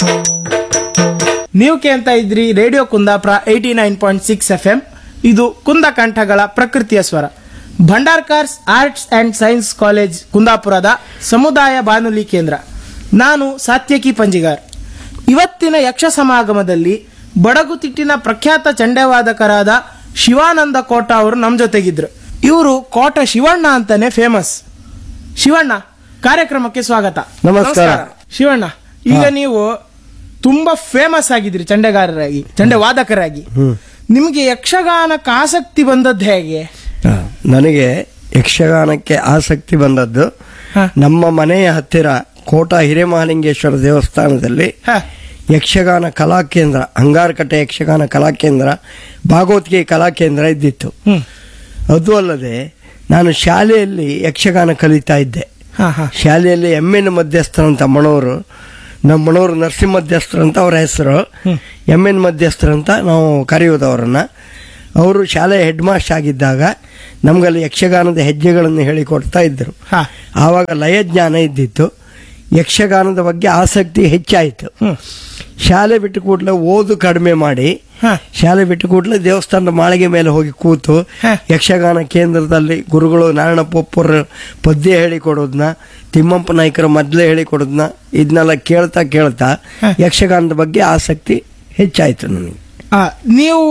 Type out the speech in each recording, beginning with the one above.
ನೀವು ಕೇಳ್ತ ಇದ್ರಿ radio Kundapura eighty nine point six F M ಇದು ಕುಂದ ಕಂಠಗಳ ಪ್ರಕೃತಿಯ ಸ್ವರ Bhandarkars arts and science college ಕುಂದಾಪುರದ ಸಮುದಾಯ ಬಾನುಲಿ ಕೇಂದ್ರ ನಾನು ಸಾತ್ಯಕಿ ಪಂಜಿಗಾರ್ ಇವತ್ತಿನ ಯಕ್ಷ ಸಮಾಗಮದಲ್ಲಿ ಬಡಗುತಿಟ್ಟಿನ ಪ್ರಖ್ಯಾತ ಚಂಡೆವಾದಕರಾದ ಶಿವಾನಂದ ಕೋಟ ಅವರು ನಮ್ಮ ಜೊತೆಗಿದ್ರು ಇವರು ಕೋಟ ಶಿವಣ್ಣ ಅಂತಾನೆ ಫೇಮಸ್ ಶಿವಣ್ಣ ಕಾರ್ಯಕ್ರಮಕ್ಕೆ ಸ್ವಾಗತ ನಮಸ್ಕಾರ. ಶಿವಣ್ಣ ಈಗ ನೀವು ತುಂಬಾ ಫೇಮಸ್ ಆಗಿದ್ರಿ ಚಂಡೆಗಾರರಾಗಿ ಚಂಡೆ ವಾದಕರಾಗಿ ನಿಮಗೆ ಯಕ್ಷಗಾನಕ್ಕೆ ಆಸಕ್ತಿ ಬಂದದ್ದು ಹೇಗೆ ಆ, ನನಗೆ ಯಕ್ಷಗಾನಕ್ಕೆ ಆಸಕ್ತಿ ಬಂದದ್ದು ಹ. ನಮ್ಮ ಮನೆಯ ಹತ್ತಿರ ಕೋಟ ಹಿರೇಮಹಾಲಿಂಗೇಶ್ವರ ದೇವಸ್ಥಾನದಲ್ಲಿ ಹ, ಯಕ್ಷಗಾನ ಕಲಾಕೇಂದ್ರ ಅಂಗಾರಕಟ್ಟೆ ಯಕ್ಷಗಾನ ಕಲಾಕೇಂದ್ರ ಭಾಗವತಿಗೆ ಕಲಾಕೇಂದ್ರ ಇದ್ದಿತ್ತು ಹ್ಮ್. ಅದು ಅಲ್ಲದೆ ನಾನು ಶಾಲೆಯಲ್ಲಿ ಯಕ್ಷಗಾನ ಕಲಿತಾ ಇದ್ದೆ ಹ, ಹ. ಶಾಲೆಯಲ್ಲಿ ಎಮ್ಮೆನ ಮಧ್ಯಸ್ಥರು ಅಂತ ಮಣವರು ನಮ್ಮ ಮಣವರು ನರಸಿಂಹ ಮಧ್ಯಸ್ಥರು ಅಂತ ಅವರ ಹೆಸರು ಎಮ್ಮೆನ ಮಧ್ಯಸ್ಥರು ಅಂತ ನಾವು ಕರೆಯೋದು ಅವರನ್ನ ಅವರು ಶಾಲೆಯ ಹೆಡ್ ಮಾಸ್ಟರ್ ಆಗಿದ್ದಾಗ ನಮಗಲ್ಲಿ ಯಕ್ಷಗಾನದ ಹೆಜ್ಜೆಗಳನ್ನು ಹೇಳಿಕೊಡ್ತಾ ಇದ್ದರು ಹ, ಆವಾಗ ಲಯಜ್ಞಾನ ಇದ್ದಿತ್ತು ಯಕ್ಷಗಾನದ ಬಗ್ಗೆ ಆಸಕ್ತಿ ಹೆಚ್ಚಾಯಿತು ಹ್ಮ್. ಶಾಲೆ ಬಿಟ್ಟು ಕೂಡಲೇ ಓದು ಕಡಿಮೆ ಮಾಡಿ ಹ, ಶಾಲೆ ಬಿಟ್ಟು ಕೂಡಲೇ ದೇವಸ್ಥಾನದ ಮಾಳಿಗೆ ಮೇಲೆ ಹೋಗಿ ಕೂತು ಹ. ಯಕ್ಷಗಾನ ಕೇಂದ್ರದಲ್ಲಿ ಗುರುಗಳು ನಾರಾಯಣ ಪೊಪ್ಪರು ಪದ್ಯ ಹೇಳಿಕೊಡೋದನ್ನ ತಿಮ್ಮಪ್ಪ ನಾಯ್ಕರ ಮೊದಲೇ ಹೇಳಿಕೊಡೋದನ್ನ ಇದನ್ನೆಲ್ಲ ಕೇಳ್ತಾ ಕೇಳ್ತಾ ಹ. ಯಕ್ಷಗಾನದ ಬಗ್ಗೆ ಆಸಕ್ತಿ ಹೆಚ್ಚಾಯಿತು ನನಗೆ ಆ, ನೀವು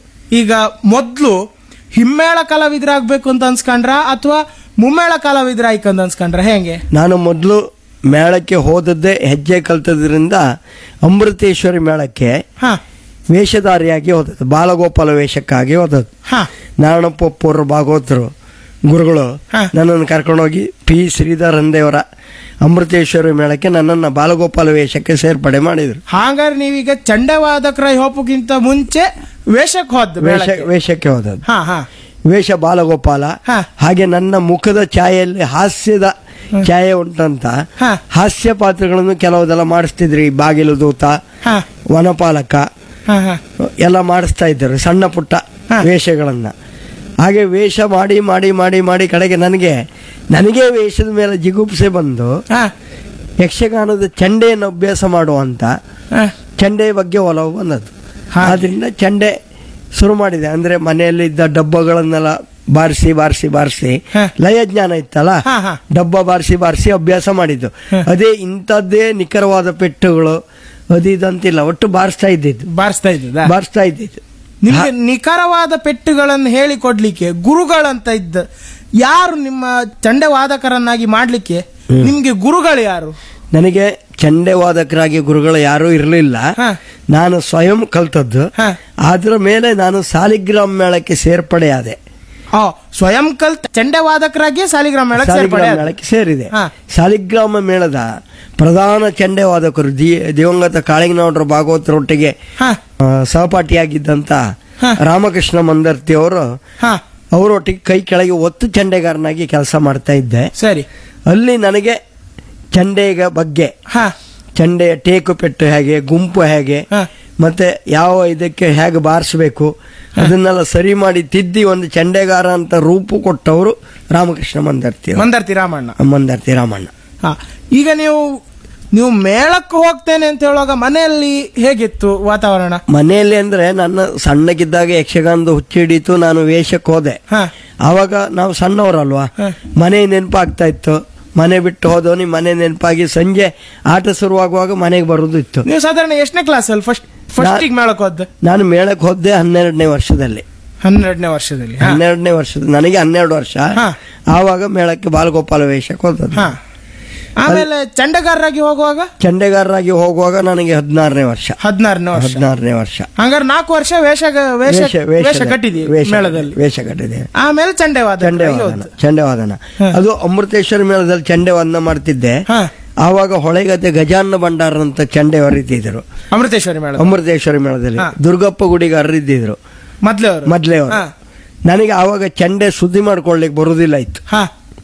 ಈಗ ಮೊದ್ಲು ಹಿಮ್ಮೇಳ ಕಲಾವಿದರಾಗ್ಬೇಕು ಅಂತ ಅನ್ಸ್ಕೊಂಡ್ರ ಅಥವಾ ಮುಮ್ಮೇಳ ಕಲಾವಿದರಾಯ್ಕಂತ ಅನ್ಸ್ಕೊಂಡ್ರ ಹೆಂಗೆ ನಾನು ಮೊದಲು ಮೇಳಕ್ಕೆ ಹೋದದ್ದೇ ಹೆಜ್ಜೆ ಕಲ್ತದ್ರಿಂದ ಅಮೃತೇಶ್ವರಿ ಮೇಳಕ್ಕೆ ಹ ವೇಷಧಾರಿಯಾಗಿ ಹೋದದ್ದು ಬಾಲಗೋಪಾಲ ವೇಷಕ್ಕಾಗಿ ಹೋದದ್ದು ಹ ನಾರಾಯಣಪ್ಪ ಪೂರ್ವ ಭಾಗವತರು ಗುರುಗಳು ಹ. ನನ್ನನ್ನು ಕರ್ಕೊಂಡೋಗಿ ಪಿ ಶ್ರೀಧರ್ ಅಂದೇವರ ಅಮೃತೇಶ್ವರಿ ಮೇಳಕ್ಕೆ ನನ್ನನ್ನು ಬಾಲಗೋಪಾಲ ವೇಷಕ್ಕೆ ಸೇರ್ಪಡೆ ಮಾಡಿದರು ಹಾಗಾದ್ರೆ ನೀವೀಗ ಚಂಡವಾದಕರ ಹೋಪಕ್ಕಿಂತ ಮುಂಚೆ ವೇಷಕ್ಕೆ ಹೋದ್ ವೇಷ ವೇಷಕ್ಕೆ ಹೋದದ್ದು ಹಾ ಹಾ ವೇಷ ಬಾಲಗೋಪಾಲ ಹ. ಹಾಗೆ ನನ್ನ ಮುಖದ ಛಾಯೆಯಲ್ಲಿ ಹಾಸ್ಯದ ಛಾಯೆ ಉಂಟಂತ ಹ. ಹಾಸ್ಯ ಪಾತ್ರಗಳನ್ನು ಕೆಲವುದೆಲ್ಲ ಮಾಡಿಸ್ತಿದ್ರಿ ಬಾಗಿಲು ದೂತ ಹ ವನಪಾಲಕ ಹ ಹ ಎಲ್ಲ ಮಾಡಿಸ್ತಾ ಇದ್ದರು ಸಣ್ಣ ಪುಟ್ಟ ಹ. ವೇಷಗಳನ್ನ ಹಾಗೆ ವೇಷ ಮಾಡಿ ಮಾಡಿ ಮಾಡಿ ಮಾಡಿ ಕಡೆಗೆ ನನಗೆ ನನಗೆ ವೇಷದ ಮೇಲೆ ಜಿಗುಪ್ಸೆ ಬಂದು ಹ ಯಕ್ಷಗಾನದ ಚಂಡೆಯನ್ನು ಅಭ್ಯಾಸ ಮಾಡುವಂತ ಹ ಚಂಡೆ ಬಗ್ಗೆ ಒಲವು ಬಂದದ್ದು ಹಾ. ಆದ್ರಿಂದ ಚಂಡೆ ಶುರು ಮಾಡಿದೆ ಅಂದ್ರೆ ಮನೆಯಲ್ಲಿ ಇದ್ದ ಡಬ್ಬಗಳನ್ನೆಲ್ಲ ಬಾರಿಸಿ ಬಾರಿಸಿ ಬಾರಿಸಿ ಹ. ಲಯಜ್ಞಾನ ಇತ್ತಲ್ಲ ಹ, ಹ. ಡಬ್ಬ ಬಾರಿಸಿ ಬಾರಿಸಿ ಅಭ್ಯಾಸ ಮಾಡಿದ್ದು ಹ. ಅದೇ ಇಂಥದ್ದೇ ನಿಖರವಾದ ಪೆಟ್ಟುಗಳು ಅದು ಇದಂತಿಲ್ಲ ಒಟ್ಟು ಬಾರಿಸ್ತಾ ಇದ್ದಿದ್ದು ಬಾರಿಸ್ತಾ ಇದ್ದದ ಬಾರಿಸ್ತಾ ಇದ್ದಿದ್ದು ನಿಮ್ಗೆ ನಿಖರವಾದ ಪೆಟ್ಟುಗಳನ್ನು ಹೇಳಿಕೊಡ್ಲಿಕ್ಕೆ ಗುರುಗಳಂತ ಇದ್ದ ಯಾರು ನಿಮ್ಮ ಚಂಡೆ ವಾದಕರನ್ನಾಗಿ ಮಾಡ್ಲಿಕ್ಕೆ ನಿಮ್ಗೆ ಗುರುಗಳು ಯಾರು ನನಗೆ ಚಂಡೆ ವಾದಕರಾಗಿ ಗುರುಗಳು ಯಾರೂ ಇರಲಿಲ್ಲ ಹ. ನಾನು ಸ್ವಯಂ ಕಲ್ತದ್ದು ಹ. ಅದರ ಮೇಲೆ ನಾನು ಸಾಲಿಗ್ರಾಮ ಮೇಳಕ್ಕೆ ಸೇರ್ಪಡೆಯಾದೆ ಆ, ಸ್ವಯಂ ಕಲ್ತ್ ಚಂಡೆ ವಾದಕರಾಗಿ ಸಾಲಿಗ್ರಾಮ ಮೇಳಕ್ಕೆ ಸಾಲಿಗ್ರಾಮ ಸೇರ್ಪಡೆ ಆದ. ಮೇಳಕ್ಕೆ ಸೇರಿದೆ ಹ. ಸಾಲಿಗ್ರಾಮ ಮೇಳದ ಪ್ರಧಾನ ಚಂಡೆ ವಾದಕರು ದಿ- ದಿವಂಗತ ಕಾಳಿಂಗನೌಡರ ಭಾಗವತರೊಟ್ಟಿಗೆ ಹ ಆ, ಸಹಪಾಠಿಯಾಗಿದ್ದಂತ ಹ. ರಾಮಕೃಷ್ಣ ಮಂದರ್ತಿ ಅವರು ಹ ಅವರೊಟ್ಟಿಗೆ ಕೈ ಕೆಳಗೆ ಒತ್ತು ಚಂಡೆಗಾರನಾಗಿ ಕೆಲಸ ಮಾಡ್ತಾ ಇದ್ದೆ ಸರಿ ಅಲ್ಲಿ ನನಗೆ ಚಂಡೆಗ ಬಗ್ಗೆ ಹ ಚಂಡೆಯ ಟೇಕು ಪೆಟ್ಟು ಹೇಗೆ ಗುಂಪು ಹೇಗೆ ಹ. ಮತ್ತೆ ಯಾವ ಇದಕ್ಕೆ ಹೇಗೆ ಬಾರಿಸಬೇಕು ಅದನ್ನೆಲ್ಲ ಸರಿ ಮಾಡಿ ತಿದ್ದಿ ಒಂದು ಚಂಡೆಗಾರ ಅಂತ ರೂಪು ಕೊಟ್ಟವರು ರಾಮಕೃಷ್ಣ ಮಂದರ್ತಿ ಅವರು. ಮಂದರ್ತಿ ರಾಮಣ್ಣ ಮಂದರ್ತಿ ರಾಮಣ್ಣ ಹ ಈಗ ನೀವು ನೀವು ಮೇಳಕ್ಕೆ ಹೋಗ್ತೇನೆ ಅಂತ ಹೇಳುವಾಗ ಮನೆಯಲ್ಲಿ ಹೇಗಿತ್ತು ವಾತಾವರಣ ಮನೆಯಲ್ಲಿ ಅಂದ್ರೆ ನನ್ನ ಸಣ್ಣಗಿದ್ದಾಗ ಯಕ್ಷಗಾನದ ಹುಚ್ಚು ಹಿಡಿತು ನಾನು ವೇಷಕ್ಕೆ ಹೋದೆ ಹ ಆವಾಗ ನಾವು ಸಣ್ಣವರಲ್ವಾ ಹ. ಮನೆ ನೆನಪಾಗ್ತಾ ಇತ್ತು ಮನೆ ಬಿಟ್ಟು ಹೋದವನಿ ಮನೆ ನೆನಪಾಗಿ ಸಂಜೆ ಆಟ ಶುರುವಾಗುವಾಗ ಮನೆಗೆ ಬರೋದು ಇತ್ತು ನೀವು ಸಾಧಾರಣ ಎಷ್ಟನೇ ಕ್ಲಾಸ್ ಅಲ್ಲಿ ಫಸ್ಟ್ ಫಸ್ಟಿಗೆ ಮೇಳಕ್ಕೆ ಹೋದ್ ನಾನು ಮೇಳಕ್ಕೆ ಹೋದೆ ಹನ್ನೆರಡನೇ ವರ್ಷದಲ್ಲಿ ಹನ್ನೆರಡನೇ ವರ್ಷದಲ್ಲಿ ಹ. ಹನ್ನೆರಡನೇ ವರ್ಷದ ನನಗೆ ಹನ್ನೆರಡು ವರ್ಷ ಹ. ಆವಾಗ ಮೇಳಕ್ಕೆ ಬಾಲಗೋಪಾಲ ವೇಷಕ್ಕೆ ಹೋದದ್ದು ಹ ಆಮೇಲೆ ಚಂಡಗಾರರಾಗಿ ಹೋಗುವಾಗ ಚಂಡೆಗಾರರಾಗಿ ಹೋಗುವಾಗ ನನಗೆ ಹದಿನಾರನೇ ವರ್ಷ ಹದಿನಾರನೇ ವರ್ಷ ಹದಿನಾರನೇ ವರ್ಷ ಹಂಗಾರೆ ನಾಲ್ಕು ವರ್ಷ ವೇಷ ವೇಷ ವೇಷ ಕಟ್ಟಿದೀವಿ ವೇಷ ಮೇಳದಲ್ಲಿ ವೇಷ ಕಟ್ಟಿದೆ ಆಮೇಲೆ ಚಂಡೆವಾದ ಚಂಡೆವಾದನ ಚಂಡೆವಾದನ ಹ. ಅದು ಅಮೃತೇಶ್ವರ ಮೇಳದಲ್ಲಿ ಚಂಡೆವಾದನ ಮಾಡ್ತಿದ್ದೆ ಹ ಆವಾಗ ಹೊಳೆಗದ್ದೆ ಗಜಾನ್ನ ಭಂಡಾರ ಅಂತ ಚಂಡೆ ಹೊರಿತಿದ್ರು ಅಮೃತೇಶ್ವರಿ ಮೇಳ ಅಮೃತೇಶ್ವರಿ ಮೇಳದಲ್ಲಿ ಹ. ದುರ್ಗಪ್ಪ ಗುಡಿಗಾರರು ಇದ್ದಿದ್ರು ಮೊದ್ಲೇ ಅವರು ಮೊದ್ಲೇ ಅವರು ಹ. ನನಗೆ ಆವಾಗ ಚಂಡೆ ಸುದ್ದಿ ಮಾಡ್ಕೊಳ್ಲಿಕ್ಕೆ ಬರುವುದಿಲ್ಲ ಇತ್ತು ಹ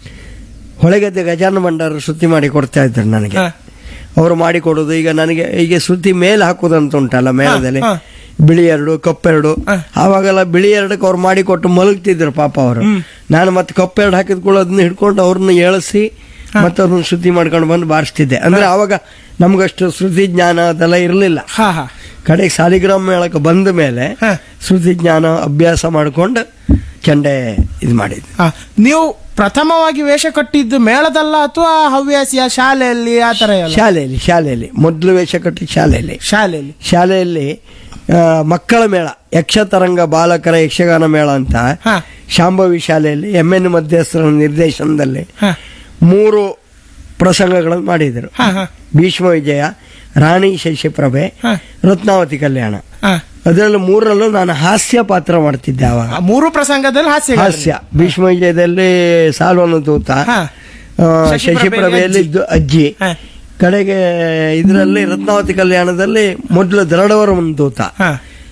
ಹೊಳೆಗದ್ದೆ ಗಜಾನ ಭಂಡಾರ ಸುದ್ದಿ ಮಾಡಿ ಕೊಡ್ತಾ ಇದ್ರು ನನಗೆ ಹ. ಅವರು ಮಾಡಿಕೊಡೋದು ಈಗ ನನಗೆ ಈಗ ಸುದ್ದಿ ಮೇಲೆ ಹಾಕುದಂತ ಉಂಟಲ್ಲ ಮೇಳದಲ್ಲಿ ಹ. ಬಿಳಿ ಎರಡು ಕಪ್ಪೆರಡು ಹ. ಆವಾಗೆಲ್ಲ ಬಿಳಿ ಎರಡಕ್ಕೆ ಅವ್ರು ಮಾಡಿಕೊಟ್ಟು ಮಲಗ್ತಿದ್ರು ಪಾಪ ಅವರು ನಾನು ಮತ್ತೆ ಕಪ್ಪೆರಡು ಹಾಕಿದ ಕೂಡ ಅದನ್ನ ಹಿಡ್ಕೊಂಡು ಅವ್ರನ್ನ ಏಳಿಸಿ ಮತ್ತೆ ಅದನ್ನ ಶುದ್ಧಿ ಮಾಡ್ಕೊಂಡು ಬಂದು ಬಾರಿಸ್ತಿದ್ದೆ ಅಂದ್ರೆ ಆವಾಗ ನಮ್ಗಷ್ಟು ಶ್ರುತಿ ಜ್ಞಾನ ಅದೆಲ್ಲ ಇರಲಿಲ್ಲ ಹಾ ಹಾ ಕಡೆಗೆ ಸಾಲಿಗ್ರಾಮ ಮೇಳಕ್ಕೆ ಬಂದ ಮೇಲೆ ಹಾ. ಶ್ರುತಿ ಜ್ಞಾನ ಅಭ್ಯಾಸ ಮಾಡ್ಕೊಂಡು ಚಂಡೆ ಇದು ಮಾಡಿದ್ವಿ ಹಾ. ನೀವು ಪ್ರಥಮವಾಗಿ ವೇಷ ಕಟ್ಟಿದ್ದು ಮೇಳದಲ್ಲ ಅಥವಾ ಹವ್ಯಾಸಿಯ ಶಾಲೆಯಲ್ಲಿ ಆ ತರ ಎಲ್ಲ ಶಾಲೆಯಲ್ಲಿ ಶಾಲೆಯಲ್ಲಿ ಮೊದಲು ವೇಷ ಕಟ್ಟಿ ಶಾಲೆಯಲ್ಲಿ ಶಾಲೆಯಲ್ಲಿ ಶಾಲೆಯಲ್ಲಿ ಆ, ಮಕ್ಕಳ ಮೇಳ ಯಕ್ಷತರಂಗ ಬಾಲಕರ ಯಕ್ಷಗಾನ ಮೇಳ ಅಂತ ಹಾ. ಶಾಂಭವಿ ಶಾಲೆಯಲ್ಲಿ ಎಂ ಎನ್ ಮಧ್ಯಸ್ಥರ ನಿರ್ದೇಶನದಲ್ಲಿ ಹಾ. ಮೂರು ಪ್ರಸಂಗಗಳನ್ನು ಮಾಡಿದರು ಹಾ, ಹಾ. ಭೀಷ್ಮ ವಿಜಯ ರಾಣಿ ಶಶಿಪ್ರಭೆ ಹಾ. ರತ್ನಾವತಿ ಕಲ್ಯಾಣ ಹಾ. ಅದರಲ್ಲಿ ಮೂರರಲ್ಲೂ ನಾನು ಹಾಸ್ಯ ಪಾತ್ರ ಮಾಡ್ತಿದ್ದೆ ಅವಾಗ ಆ ಮೂರು ಪ್ರಸಂಗದಲ್ಲಿ ಹಾಸ್ಯ ಹಾಸ್ಯ ಭೀಷ್ಮ ವಿಜಯದಲ್ಲಿ ಸಾಲ್ವನು ದೂತ ಹಾ. ಆ, ಶಶಿಪ್ರಭೆಯಲ್ಲಿ ಶಶಿಪ್ರಭೆಯಲ್ಲಿ ಅಜ್ಜಿ. ದು- ಅಜ್ಜಿ ಹಾ. ಕಡೆಗೆ ಇದರಲ್ಲಿ ರತ್ನಾವತಿ ಕಲ್ಯಾಣದಲ್ಲಿ ಮೊದಲು ದರಡವರ ಒಂದು ದೂತ ಹಾ.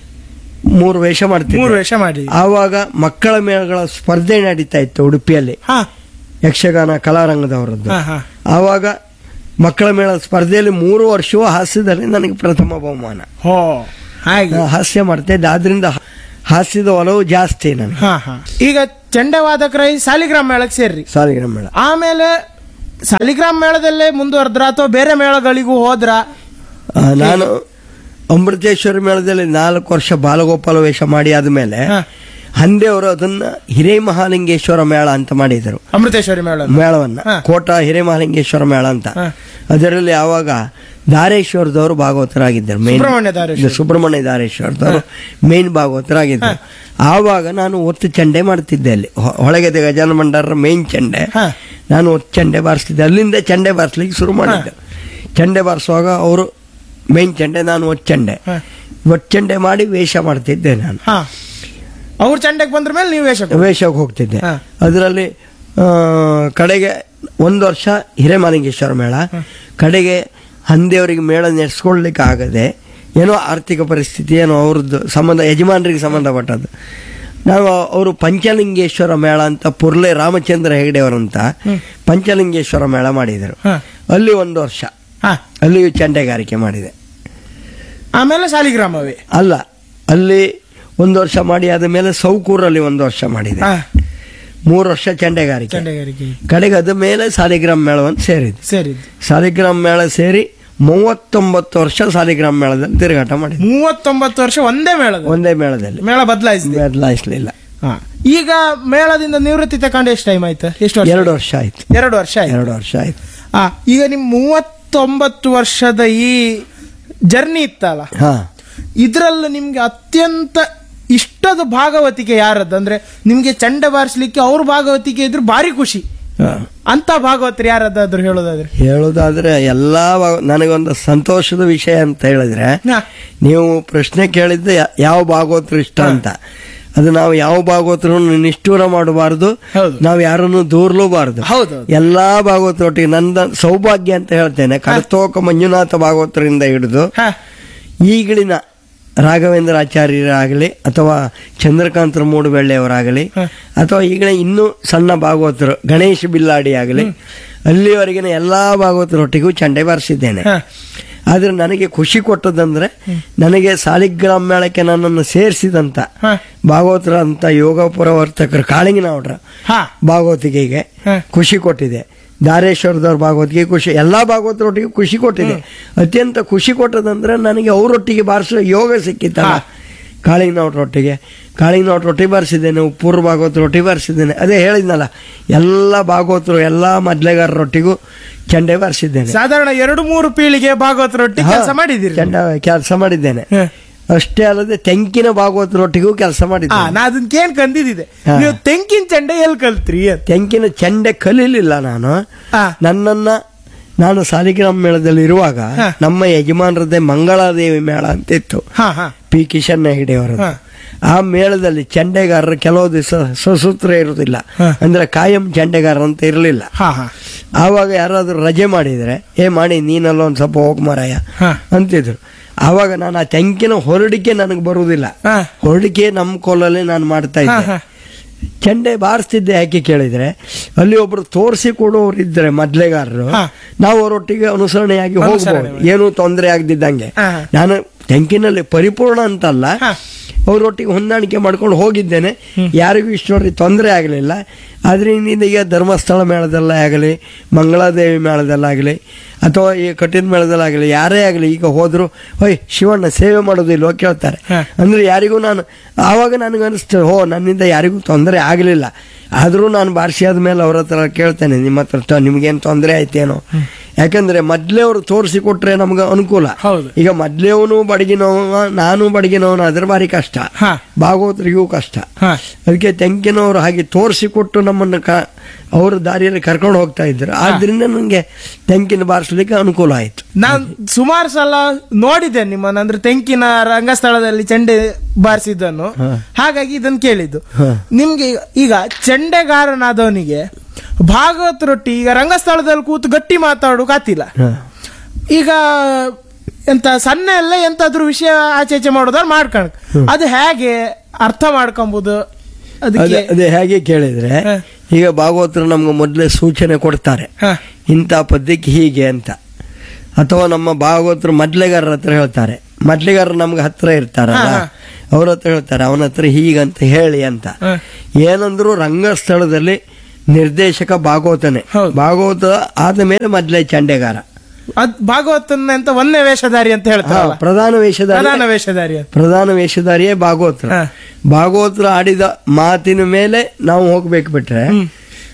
ಮೂರು ವೇಷ ಮಾಡ್ತಿದ್ದೆ ಮೂರು ವೇಷ ಮಾಡಿ ಆವಾಗ ಮಕ್ಕಳ ಮೇಳಗಳ ಸ್ಪರ್ಧೆ ನಡೀತಾ ಇತ್ತು ಉಡುಪಿಯಲ್ಲಿ ಹಾ ಯಕ್ಷಗಾನ ಕಲಾರಂಗದವರದ್ದು ಹಾ, ಹಾ. ಆವಾಗ ಮಕ್ಕಳ ಮೇಳ ಸ್ಪರ್ಧೆಯಲ್ಲಿ ಮೂರು ವರ್ಷವೂ ಹಾಸ್ಯದಲ್ಲಿ ನನಗೆ ಪ್ರಥಮ ಬಹುಮಾನ ಹೋ ಹಾಗೆ ನಾನು ಹಾಸ್ಯ ಮಾಡ್ತಿದ್ದೆ ಆದ್ರಿಂದ ಹಾಸ್ಯದ ಒಲವು ಜಾಸ್ತಿ ನನಗೆ ಹಾ ಹಾ ಈಗ ಚಂಡವಾದಕರೈ ಸಾಲಿಗ್ರಾಮ ಮೇಳಕ್ಕೆ ಸೇರ್ರಿ ಸಾಲಿಗ್ರಾಮ ಮೇಳ ಆಮೇಲೆ ಸಾಲಿಗ್ರಾಮ ಮೇಳದಲ್ಲೇ ಮುಂದುವರೆದ್ರ ಅಥವಾ ಬೇರೆ ಮೇಳಗಳಿಗೂ ಹೋದ್ರ ಆ, ನಾನು ಅಮೃತೇಶ್ವರಿ ಮೇಳದಲ್ಲಿ ನಾಲ್ಕು ವರ್ಷ ಬಾಲಗೋಪಾಲ ವೇಷ ಮಾಡಿ ಆದ್ಮೇಲೆ ಹಾ. ಹಂದೆ ಅವರು ಅದನ್ನ ಹಿರೇ ಮಹಾಲಿಂಗೇಶ್ವರ ಮೇಳ ಅಂತ ಮಾಡಿದರು ಅಮೃತೇಶ್ವರಿ ಮೇಳ ಮೇಳವನ್ನ ಹಾ. ಕೋಟ ಹಿರೇಮಹಾಲಿಂಗೇಶ್ವರ ಮೇಳ ಅಂತ ಹಾ. ಅದರಲ್ಲಿ ಆವಾಗ ದಾರೇಶ್ವರದವರು ಭಾಗವತರಾಗಿದ್ದರು ಮೇನ್ ಸುಬ್ರಹ್ಮಣ್ಯ ದಾರೇಶ್ವರ. ಸುಬ್ರಹ್ಮಣ್ಯ ದಾರೇಶ್ವರದವರು ಮೇನ್ ಭಾಗವತರಾಗಿದ್ದರು ಆವಾಗ ನಾನು ಒತ್ತು ಚಂಡೆ ಮಾಡ್ತಿದ್ದೆ ಅಲ್ಲಿ ಹೊ- ಹೊಳಗೆದೆ ಗಜಾನ ಭಂಡಾರರ ಮೇನ್ ಚಂಡೆ ಹಾ. ನಾನು ಒತ್ತು ಚಂಡೆ ಬಾರಿಸ್ತಿದ್ದೆ ಅಲ್ಲಿಂದ ಚಂಡೆ ಬಾರಿಸ್ಲಿಕ್ಕೆ ಶುರು ಮಾಡಿದ್ದೆ ಚಂಡೆ ಬಾರಿಸುವಾಗ ಅವರು ಮೇನ್ ಚಂಡೆ ನಾನು ಒತ್ತು ಚಂಡೆ ಹಾ. ಒತ್ತು ಚಂಡೆ ಮಾಡಿ ವೇಷ ಮಾಡ್ತಿದ್ದೆ ನಾನು ಹಾ ಅವ್ರ ಚಂಡೆಗೆ ಬಂದ್ರ ಮೇಲೆ ನೀವು ವೇಷ ಕೊಡಿ. ವೇಷಕ್ಕೆ ಹೋಗ್ತಿದ್ದೆ ಹಾ. ಅದರಲ್ಲಿ ಆ, ಕಡೆಗೆ ಒಂದು ವರ್ಷ ಹಿರೇಮಾಲಿಂಗೇಶ್ವರ ಮೇಳ ಕಡೆಗೆ ಹಂದಿಯವರಿಗೆ ಮೇಳ ನಡೆಸ್ಕೊಳ್ಲಿಕ್ಕೆ ಆಗದೆ ಏನೋ ಆರ್ಥಿಕ ಪರಿಸ್ಥಿತಿ ಏನೋ ಅವ್ರದ್ದು ಸಂಬಂಧ ಯಜಮಾನರಿಗೆ ಸಂಬಂಧಪಟ್ಟದ್ದು ನಾವು ಅವರು ಪಂಚಲಿಂಗೇಶ್ವರ ಮೇಳ ಅಂತ ಪುರ್ಲೆ ರಾಮಚಂದ್ರ ಹೆಗಡೆ ಅವರಂತ ಪಂಚಲಿಂಗೇಶ್ವರ ಮೇಳ ಮಾಡಿದರು ಹಾ. ಅಲ್ಲಿ ಒಂದು ವರ್ಷ ಹಾ ಅಲ್ಲಿಯೂ ಚಂಡೆಗಾರಿಕೆ ಮಾಡಿದೆ ಆಮೇಲೆ ಸಾಲಿಗ್ರಾಮವೇ ಅಲ್ಲ ಅಲ್ಲಿ ಒಂದು ವರ್ಷ ಮಾಡಿ ಆದ ಮೇಲೆ ಸೌಕೂರಲ್ಲಿ ಒಂದು ವರ್ಷ ಮಾಡಿದೆ ಹಾ ಮೂರು ವರ್ಷ ಚಂಡೆಗಾರಿಕೆ ಚಂಡೆಗಾರಿಕೆ ಕಡೆಗೆ ಅದ ಮೇಲೆ ಸಾಲಿಗ್ರಾಮ ಮೇಳವನ್ನು ಸೇರಿದೆ ಸರಿ ಸಾಲಿಗ್ರಾಮ ಮೇಳ ಸೇರಿ ಮೂವತ್ತೊಂಬತ್ತು ವರ್ಷ ಸಾಲಿಗ್ರಾಮ ಮೇಳದಲ್ಲಿ ತಿರುಗಾಟ ಮಾಡಿದೆ ಮೂವತ್ತೊಂಬತ್ತು ವರ್ಷ ಒಂದೇ ಮೇಳದ ಒಂದೇ ಮೇಳದಲ್ಲಿ ಮೇಳ ಬದಲಾಯಿಸಿದೆ ಬದಲಾಯಿಸಲಿಲ್ಲ ಹಾ. ಈಗ ಮೇಳದಿಂದ ನಿವೃತ್ತಿ ತಕೊಂಡು ಎಷ್ಟು ಟೈಮ್ ಆಯ್ತು ಎಷ್ಟು ವರ್ಷ ಎರಡು ವರ್ಷ ಆಯ್ತು ಎರಡು ವರ್ಷ ಆಯ್ತು ಎರಡು ವರ್ಷ ಆಯ್ತು ಆ, ಈಗ ನಿಮ್ ಮೂವತ್ತೊಂಬತ್ತು ವರ್ಷದ ಈ ಜರ್ನಿ ಇತ್ತಲ್ಲ ಹಾ ಇದ್ರಲ್ಲಿ ನಿಮ್ಗೆ ಅತ್ಯಂತ ಇಷ್ಟದ ಭಾಗವತಿಕೆ ಯಾರದ್ದು ಅಂದ್ರೆ ನಿಮ್ಗೆ ಚಂಡ ಬಾರಿಸ್ಲಿಕ್ಕೆ ಅವ್ರ ಭಾಗವತಿಕೆ ಇದ್ರು ಭಾರಿ ಖುಷಿ ಹಾ. ಅಂತ ಭಾಗವತರು ಯಾರದ್ದಾದ್ರು ಹೇಳೋದಾದ್ರೆ ಹೇಳೋದಾದ್ರೆ ಎಲ್ಲಾ ಭಾಗ- ನನಗೊಂದು ಸಂತೋಷದ ವಿಷಯ ಅಂತ ಹೇಳಿದ್ರೆ ಹಾ. ನೀವು ಪ್ರಶ್ನೆ ಕೇಳಿದ್ದೆ ಯಾ- ಯಾವ ಭಾಗವತರು ಇಷ್ಟ ಅಂತ ಅದು ನಾವು ಯಾವ ಭಾಗವತರು ನಿಷ್ಠೂರ ಮಾಡಬಾರದು ಹೌದು. ನಾವು ಯಾರನ್ನು ದೂರ್ಲೂಬಾರದು ಹೌದು. ಎಲ್ಲಾ ಭಾಗವತರೊಟ್ಟಿಗೆ ನಂದ ಸೌಭಾಗ್ಯ ಅಂತ ಹೇಳ್ತೇನೆ ಕಡತೋಕ ಮಂಜುನಾಥ ಭಾಗವತರಿಂದ ಹಿಡಿದು ಹಾ ಈಗಿನ ರಾಘವೇಂದ್ರ ಆಚಾರ್ಯರಾಗಲಿ ಅಥವಾ ಚಂದ್ರಕಾಂತ ಮೂಡುಬೆಳ್ಳೆಯವರಾಗಲಿ ಹ. ಅಥವಾ ಈಗಿನ ಇನ್ನೂ ಸಣ್ಣ ಭಾಗವತರು ಗಣೇಶ ಬಿಲ್ಲಾಡಿ ಆಗಲಿ ಅಲ್ಲಿವರೆಗಿನ ಎಲ್ಲಾ ಭಾಗವತರೊಟ್ಟಿಗೂ ಚಂಡೆ ಬಾರಿಸಿದ್ದೇನೆ ಹ. ಆದ್ರೆ ನನಗೆ ಖುಷಿ ಕೊಟ್ಟದಂದ್ರೆ ನನಗೆ ಸಾಲಿಗ್ರಾಮ ಮೇಳಕ್ಕೆ ನನ್ನನ್ನು ಸೇರಿಸಿದಂತ ಹ. ಭಾಗವತರ ಅಂತ ಯೋಗ ಪ್ರವರ್ತಕರು ಕಾಳಿಂಗನವರ ಹಾ ಭಾಗವತಿಕೆಗೆ ಹ. ಖುಷಿ ಕೊಟ್ಟಿದೆ ದಾರೇಶ್ವರದವ್ರ ಭಾಗವತಿಗೆ ಖುಷಿ ಎಲ್ಲಾ ಭಾಗವತರೊಟ್ಟಿಗೆ ಖುಷಿ ಕೊಟ್ಟಿದೆ ಅತ್ಯಂತ ಖುಷಿ ಕೊಟ್ಟದಂದ್ರೆ ನನಗೆ ಅವರೊಟ್ಟಿಗೆ ಬಾರಿಸೋ ಯೋಗ ಸಿಕ್ಕಿತ್ತಲ್ಲ ಹಾ. ಕಾಳಿಂಗನವ್ರೊಟ್ಟಿಗೆ ಕಾಳಿಂಗನವ್ರೊಟ್ಟಿಗೆ ಬಾರಿಸಿದ್ದೇನೆ ಉಪ್ಪೂರು ಭಾಗವತರೊಟ್ಟಿಗೆ ಬಾರಿಸಿದ್ದೇನೆ ಅದೇ ಹೇಳಿದ್ನಲ್ಲ ಎಲ್ಲ ಭಾಗವತರು ಎಲ್ಲ ಮದ್ಲೆಗಾರರೊಟ್ಟಿಗೂ ಚಂಡೆ ಬಾರಿಸಿದ್ದೇನೆ ಸಾಧಾರಣ ಎರಡು ಮೂರು ಪೀಳಿಗೆ ಭಾಗವತರೊಟ್ಟಿಗೆ ಕೆಲಸ ಮಾಡಿದಿರಿ ಚಂಡ ಕೆಲಸ ಮಾಡಿದ್ದೇನೆ ಹ. ಅಷ್ಟೇ ಅಲ್ಲದೆ ತೆಂಕಿನ ಭಾಗವತರೊಟ್ಟಿಗೂ ಕೆಲಸ ಆ ಮಾಡಿದ್ದೇನೆ ನಾ ಅದನ್ನ ಕೇನ್ ಕಂದಿದ್ದೆ ಹಾ. ನೀವು ತೆಂಕಿನ ಚಂಡೆ ಎಲ್ಲಿ ಕಲ್ತ್ರಿ ಅಂತ ತೆಂಕಿನ ಚಂಡೆ ಕಲೀಲಿಲ್ಲ ನಾನು ಆ, ನನ್ನನ್ನ ನಾನು ಸಾಲಿಗ್ರಾಮ ಮೇಳದಲ್ಲಿ ಇರುವಾಗ ಹ. ನಮ್ಮ ಯಜಮಾನರದ್ದೇ ಮಂಗಳಾದೇವಿ ಮೇಳ ಅಂತ ಇತ್ತು ಹಾ ಹಾ ಪಿ ಕಿಶನ್ ಹೆಗಡೆ ಅವರದ್ದು ಹ. ಆ ಮೇಳದಲ್ಲಿ ಚಂಡೆಗಾರರು ಕೆಲವು ದಿವಸ ಸಸೂತ್ರ ಇರುವುದಿಲ್ಲ ಹ. ಅಂದ್ರೆ ಕಾಯಂ ಚಂಡೆಗಾರ ಅಂತ ಇರಲಿಲ್ಲ ಹಾ ಹಾ ಆವಾಗ ಯಾರಾದ್ರೂ ರಜೆ ಮಾಡಿದ್ರೆ ಏ ಮಾಡಿ ನೀನಲ್ಲ ಒಂದ್ ಸ್ವಲ್ಪ ಹೋಗ್ ಮಾರಾಯ ಹ. ಅಂತಿದ್ರು ಆವಾಗ ನಾನು ಆ ತೆಂಕಿನ ಹೊರಡಿಕೆ ನನಗೆ ಬರುವುದಿಲ್ಲ ಹ. ಹೊರಡಿಕೆ ನಮ್ಮ ಕೋಲಲ್ಲಿ ನಾನು ಮಾಡ್ತಾ ಹಾ, ಇದ್ದೆ ಹಾ. ಚಂಡೆ ಬಾರಿಸ್ತಿದ್ದೆ ಯಾಕೆ ಕೇಳಿದ್ರೆ ಅಲ್ಲಿ ಒಬ್ರು ತೋರಿಸಿ ಕೊಡೋರು ಇದ್ರೆ ಮೊದ್ಲೆಗಾರರು ಹಾ. ನಾವು ಅವರೊಟ್ಟಿಗೆ ಅನುಸರಣೆಯಾಗಿ ಅನುಸರಣೆ ಹೋಗ್ಬೋದು ಏನೂ ತೊಂದರೆ ಆಗದಿದ್ದಂಗೆ ಹಾ. ನಾನು ತೆಂಕಿನಲ್ಲಿ ಪರಿಪೂರ್ಣ ಅಂತಲ್ಲ ಹಾ. ಅವರೊಟ್ಟಿಗೆ ಹೊಂದಾಣಿಕೆ ಮಾಡ್ಕೊಂಡು ಹೋಗಿದ್ದೇನೆ ಯಾರಿಗೂ ಇಷ್ಟರವರೆಗೆ ತೊಂದರೆ ಆಗಲಿಲ್ಲ ಅದರಿಂದ ಈಗ ಧರ್ಮಸ್ಥಳ ಮೇಳದಲ್ಲೇ ಆಗಲಿ ಮಂಗಳಾದೇವಿ ಮೇಳದಲ್ಲಾಗಲಿ ಅಥವಾ ಈ ಕಠಿಣ ಮೇಳದಲ್ಲಾಗಲಿ ಯಾರೇ ಆಗಲಿ ಈಗ ಹೋದ್ರು ಹೊಯ್ ಶಿವಣ್ಣ ಸೇವೆ ಮಾಡೋದಿಲ್ವೋ ಕೇಳ್ತಾರೆ ಹಾ. ಅಂದ್ರೆ ಯಾರಿಗೂ ನಾನು ಆವಾಗ ನನಗೆ ಅನಿಸ್ತು ಹೋ ನನ್ನಿಂದ ಯಾರಿಗೂ ತೊಂದರೆ ಆಗಲಿಲ್ಲ ಆದರೂ ನಾನು ಬಾರಿಸಿ ಆದ್ಮೇಲೆ ಅವ್ರ ಹತ್ರ ಕೇಳ್ತೇನೆ ನಿಮ್ಮ ಹತ್ರ ತ- ನಿಮ್ಗೇನು ತೊಂದರೆ ಆಯ್ತೇನೋ ಯಾಕಂದ್ರೆ ಮೊದ್ಲೇ ಅವರು ತೋರಿಸಿ ಕೊಟ್ರೆ ನಮ್ಗೆ ಅನುಕೂಲ ಹೌದು. ಈಗ ಮೊದ್ಲೇವನು ಬಡಗಿನವ ನಾನು ಬಡಗಿನವನು ಅದ್ರ ಭಾರಿ ಕಷ್ಟ ಹಾ. ಭಾಗವತರಿಗೂ ಕಷ್ಟ ಹಾ. ಅದಕ್ಕೆ ತೆಂಕಿನವರು ಹಾಗೆ ತೋರಿಸಿಕೊಟ್ಟು ನಮ್ಮನ್ನು ಕ ಅವ್ರ ದಾರಿಯಲ್ಲಿ ಕರ್ಕೊಂಡು ಹೋಗ್ತಾ ಇದ್ರು ಆದ್ರಿಂದ ನನಗೆ ತೆಂಕಿನ ಬಾರಿಸ್ಲಿಕ್ಕೆ ಅನುಕೂಲ ಆಯ್ತು ನಾನ್ ಸುಮಾರು ಸಲ ನೋಡಿದ್ದೇನೆ ನಿಮ್ಮನ್ನ ಅಂದ್ರೆ ತೆಂಕಿನ ರಂಗಸ್ಥಳದಲ್ಲಿ ಚೆಂಡೆ ಬಾರಿಸಿದ್ದನ್ನು ಹಾ. ಹಾಗಾಗಿ ಇದನ್ನು ಕೇಳಿದ್ದು ಹಾ. ನಿಮ್ಗೆ ಈಗ ಚೆಂಡೆಗಾರನಾದವನಿಗೆ ಭಾಗವತರೊಟ್ಟಿ ಈಗ ರಂಗಸ್ಥಳದಲ್ಲಿ ಕೂತು ಗಟ್ಟಿ ಮಾತಾಡೋಕಾತಿಲ್ಲ ಹ. ಈಗ ಎಂತ ಸಣ್ಣ ಎಲ್ಲ ಎಂತಾದ್ರೂ ವಿಷಯ ಆಚೆ ಈಚೆ ಮಾಡೋದಾದ್ರೆ ಮಾಡ್ಕೊಳಕ್ ಅದು ಹೇಗೆ ಅರ್ಥ ಮಾಡ್ಕೊಂಬುದು ಅದೇ ಅದಕ್ಕೆ ಅದೇ ಹೇಗೆ ಕೇಳಿದ್ರೆ ಹ. ಈಗ ಭಾಗವತರು ನಮ್ಗೆ ಮೊದಲೇ ಸೂಚನೆ ಕೊಡ್ತಾರೆ ಹ. ಇಂಥ ಪದ್ಯಕ್ಕೆ ಹೀಗೆ ಅಂತ ಅಥವಾ ನಮ್ಮ ಭಾಗವತರು ಮದ್ಲೆಗಾರರ ಹತ್ರ ಹೇಳ್ತಾರೆ ಮದ್ಲೆಗಾರರು ನಮ್ಗೆ ಹತ್ರ ಇರ್ತಾರಲ್ಲ ಹಾ, ಹಾ. ಅವ್ರ ಹತ್ರ ಹೇಳ್ತಾರೆ ಅವನ ಹತ್ರ ಹೀಗಂತ ಹೇಳಿ ಅಂತ ಹ. ಏನಂದ್ರು ರಂಗಸ್ಥಳದಲ್ಲಿ ನಿರ್ದೇಶಕ ಭಾಗವತನೇ ಹೌದು. ಭಾಗವತ ಆದ ಮೇಲೆ ಮೊದ್ಲೇ ಚಂಡೆಗಾರ ಅದ್ ಭಾಗವತನ ಅಂತ ಒಂದೇ ವೇಷಧಾರಿ ಅಂತ ಹಾ, ಹೇಳ್ತಾರಲ್ಲ ಪ್ರಧಾನ ವೇಷಧಾರಿ ಪ್ರಧಾನ ವೇಷಧಾರಿ ಅಂತ ಪ್ರಧಾನ ವೇಷಧಾರಿಯೇ ಭಾಗವತರು ಹಾ. ಭಾಗವತರು ಆಡಿದ ಮಾತಿನ ಮೇಲೆ ನಾವು ಹೋಗ್ಬೇಕು ಬಿಟ್ರೆ ಹ್ಮ್.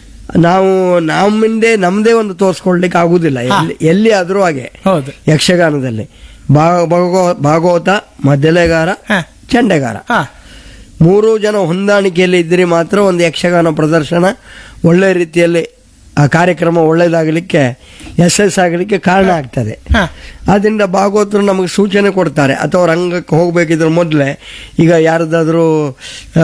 ನಾವು ನಮ್ಮಿಂದೆ ನಮ್ದೇ ಒಂದು ತೋರಿಸ್ಕೊಳ್ಲಿಕ್ಕೆ ಆಗುದಿಲ್ಲ ಎಲ್ಲಿ ಎಲ್ಲಿ ಆದ್ರೂ ಹಾಗೆ ಹೌದು ಯಕ್ಷಗಾನದಲ್ಲಿ ಭಾ- ಭಾಗವ- ಭಾಗವತ ಮದ್ದಲೆಗಾರ ಹ. ಚಂಡೆಗಾರ ಹಾ ಮೂರು ಜನ ಹೊಂದಾಣಿಕೆಯಲ್ಲಿ ಇದ್ರೆ ಮಾತ್ರ ಒಂದು ಯಕ್ಷಗಾನ ಪ್ರದರ್ಶನ ಒಳ್ಳೆ ರೀತಿಯಲ್ಲಿ ಆ ಕಾರ್ಯಕ್ರಮ ಒಳ್ಳೇದಾಗಲಿಕ್ಕೆ ಯಶಸ್ ಆಗಲಿಕ್ಕೆ ಕಾರಣ ಆಗ್ತದೆ ಹಾ ಆದ್ರಿಂದ ಭಾಗವತರು ನಮಗೆ ಸೂಚನೆ ಕೊಡ್ತಾರೆ ಅಥವಾ ರಂಗಕ್ಕೆ ಹೋಗ್ಬೇಕಿದ್ರ ಮೊದಲೇ ಈಗ ಯಾರ್ದಾದ್ರೂ ಆ,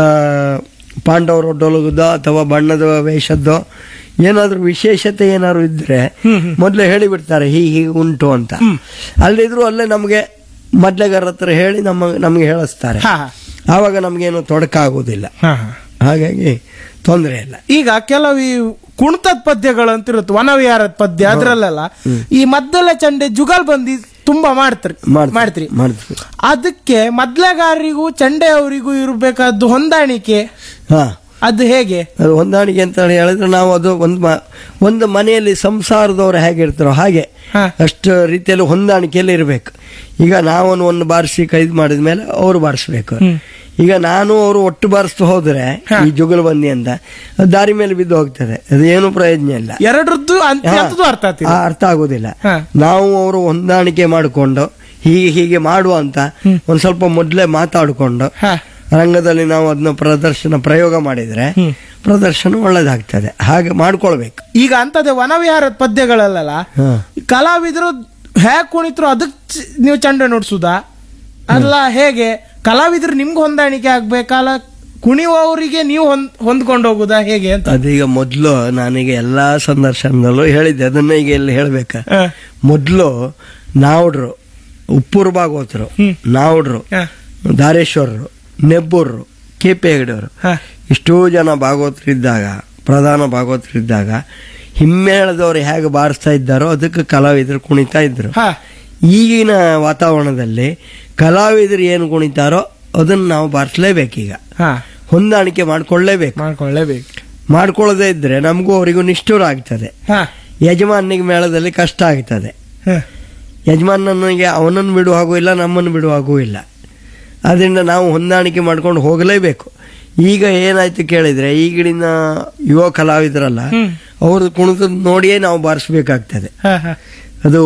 ಪಾಂಡವರು ಡೊಲಗುದೋ ಅಥವಾ ಬಣ್ಣದ ವೇಷದ್ದೋ ಏನಾದ್ರೂ ವಿಶೇಷತೆ ಏನಾದ್ರು ಇದ್ರೆ ಮೊದಲೇ ಹೇಳಿಬಿಡ್ತಾರೆ ಹೀಗೆ ಹೀಗೆ ಉಂಟು ಅಂತ ಅಲ್ಲಿದ್ರು ಅಲ್ಲೇ ನಮಗೆ ಮೊದ್ಲೆಗಾರ ಹತ್ರ ಹೇಳಿ ನಮ್ಮ ನಮಗೆ ಹೇಳಿಸ್ತಾರೆ ಹಾ ಹಾ ಆವಾಗ ನಮಗೇನು ತೊಡಕಾಗುವುದಿಲ್ಲ ಹಾ ಹಾ ಹಾಗಾಗಿ ತೊಂದರೆ ಇಲ್ಲ ಈಗ ಕೆಲವು ಈ ಕುಣಿತದ ಪದ್ಯಗಳು ಅಂತ ಇರುತ್ತೆ ವನವಿಹಾರದ ಪದ್ಯ ಅದ್ರಲ್ಲೆಲ್ಲ ಈ ಮದ್ದಲೆ ಚಂಡೆ ಜುಗಲ್ ಬಂದಿ ತುಂಬಾ ಮಾಡ್ತಾರೆ ಮಾಡ್ತೀರಿ ಮಾಡ್ತೀವಿ ಅದಕ್ಕೆ ಮದ್ಲೆಗಾರರಿಗೂ ಚಂಡೆ ಅವರಿಗೂ ಇರಬೇಕಾದ್ದು ಹೊಂದಾಣಿಕೆ ಹಾ ಅದು ಹೇಗೆ ಅದು ಹೊಂದಾಣಿಕೆ ಅಂತ ಹೇಳಿದ್ರೆ ನಾವು ಅದು ಒಂದು ಮ- ಒಂದು ಮನೆಯಲ್ಲಿ ಸಂಸಾರದವ್ರು ಹೇಗಿರ್ತಾರೋ ಹಾಗೆ ಹಾ. ಅಷ್ಟು ರೀತಿಯಲ್ಲಿ ಹೊಂದಾಣಿಕೆಯಲ್ಲಿ ಇರಬೇಕು ಈಗ ನಾವೊಂದು ಒಂದು ಬಾರಿಸಿ ಕೈದು ಮಾಡಿದ ಮೇಲೆ ಅವರು ಬಾರಿಸ್ಬೇಕು ಈಗ ನಾನು ಅವರು ಒಟ್ಟು ಬಾರಿಸ್ತು ಹೋದ್ರೆ ಈ ಜುಗಲ್ಬಂದಿ ಅಂತ ಅದು ದಾರಿ ಮೇಲೆ ಬಿದ್ದು ಹೋಗ್ತದೆ ಅದು ಏನು ಪ್ರಯೋಜನ ಇಲ್ಲ ಎರಡರದ್ದು ಅಂತ ಹಾ. ಎಂತದು ಅರ್ಥ ಆಗ್ತಿಲ್ಲ ಆ, ಅರ್ಥ ಆಗುದಿಲ್ಲ ಹಾ. ನಾವು ಅವರು ಹೊಂದಾಣಿಕೆ ಮಾಡಿಕೊಂಡು ಹೀಗೆ ಹೀಗೆ ಮಾಡುವ ಅಂತ ಒಂದ್ ಸ್ವಲ್ಪ ಮೊದಲೇ ಮಾತಾಡಿಕೊಂಡು ಹಾ ರಂಗದಲ್ಲಿ ನಾವು ಅದನ್ನ ಪ್ರದರ್ಶನ ಪ್ರಯೋಗ ಮಾಡಿದ್ರೆ ಹ್ಮ್. ಪ್ರದರ್ಶನ ಒಳ್ಳೇದಾಗ್ತದೆ ಹಾಗೆ ಮಾಡ್ಕೊಳ್ಬೇಕು ಈಗ ಅಂತದೇ ವನವಿಹಾರದ ಪದ್ಯಗಳಲ್ಲ ಹಾ. ಕಲಾವಿದರು ಹೇಗ್ ಕುಣಿತ್ರು ಅದಕ್ ಚ- ನೀವು ಚಂಡೆ ನುಡ್ಸುದಾ ಅಲ್ಲ ಹೇಗೆ ಕಲಾವಿದರು ನಿಮ್ಗೆ ಹೊಂದಾಣಿಕೆ ಆಗ್ಬೇಕಲ್ಲ ಕುಣಿಯುವವರಿಗೆ ನೀವು ಹೊಂದ್ ಹೊಂದ್ಕೊಂಡು ಹೋಗುದಾ ಹೇಗೆ ಅಂತ ಅದೀಗ ಮೊದಲು ನಾನೀಗ ಎಲ್ಲಾ ಸಂದರ್ಶನದಲ್ಲೂ ಹೇಳಿದ್ದೆ ಅದನ್ನ ಈಗ ಇಲ್ಲಿ ಹೇಳ್ಬೇಕ ಹ. ಮೊದಲು ನಾವುಡ್ರು ಉಪ್ಪೂರು ಭಾಗವತರು ಹ್ಮ್. ನಾವುಡ್ರು ಹ. ದಾರೇಶ್ವರರು ನೆಬ್ಬೂರ್ರು ಕೆ ಪಿ ಹೆಗಡೆಯವರು ಹ. ಇಷ್ಟೋ ಜನ ಭಾಗವತರಿದ್ದಾಗ ಪ್ರಧಾನ ಭಾಗವತರಿದ್ದಾಗ ಹಿಮ್ಮೇಳದವ್ರು ಹೇಗೆ ಬಾರಿಸ್ತಾ ಇದ್ದಾರೋ ಅದಕ್ಕೆ ಕಲಾವಿದರು ಕುಣಿತಾ ಇದ್ರು ಹ. ಈಗಿನ ವಾತಾವರಣದಲ್ಲಿ ಕಲಾವಿದರು ಏನು ಕುಣಿತಾರೋ ಅದನ್ನು ನಾವು ಬಾರಿಸಲೇಬೇಕೀಗ ಹ. ಹೊಂದಾಣಿಕೆ ಮಾಡ್ಕೊಳ್ಳೇಬೇಕು ಮಾಡ್ಕೊಳ್ಳೇಬೇಕು ಮಾಡ್ಕೊಳ್ಳದೆ ಇದ್ರೆ ನಮಗೂ ಅವರಿಗೂ ನಿಷ್ಠುರ ಆಗ್ತದೆ ಹ. ಯಜಮಾನಿಗೆ ಮೇಳದಲ್ಲಿ ಕಷ್ಟ ಆಗ್ತದೆ ಹ. ಯಜಮಾನನಿಗೆ ಅವನನ್ನು ಬಿಡುವ ಹಾಗೂ ಇಲ್ಲ ನಮ್ಮನ್ನು ಬಿಡುವ ಹಾಗೂ ಇಲ್ಲ ಅದರಿಂದ ನಾವು ಹೊಂದಾಣಿಕೆ ಮಾಡ್ಕೊಂಡು ಹೋಗಲೇಬೇಕು ಈಗ ಏನಾಯ್ತು ಕೇಳಿದ್ರೆ ಈಗಿನ ಯುವ ಕಲಾವಿದರಲ್ಲ ಹ್ಮ್. ಅವರು ಕುಣಿತ ನೋಡಿಯೇ ನಾವು ಬಾರಿಸ್ಬೇಕಾಗ್ತದೆ ಹ, ಹ. ಅದು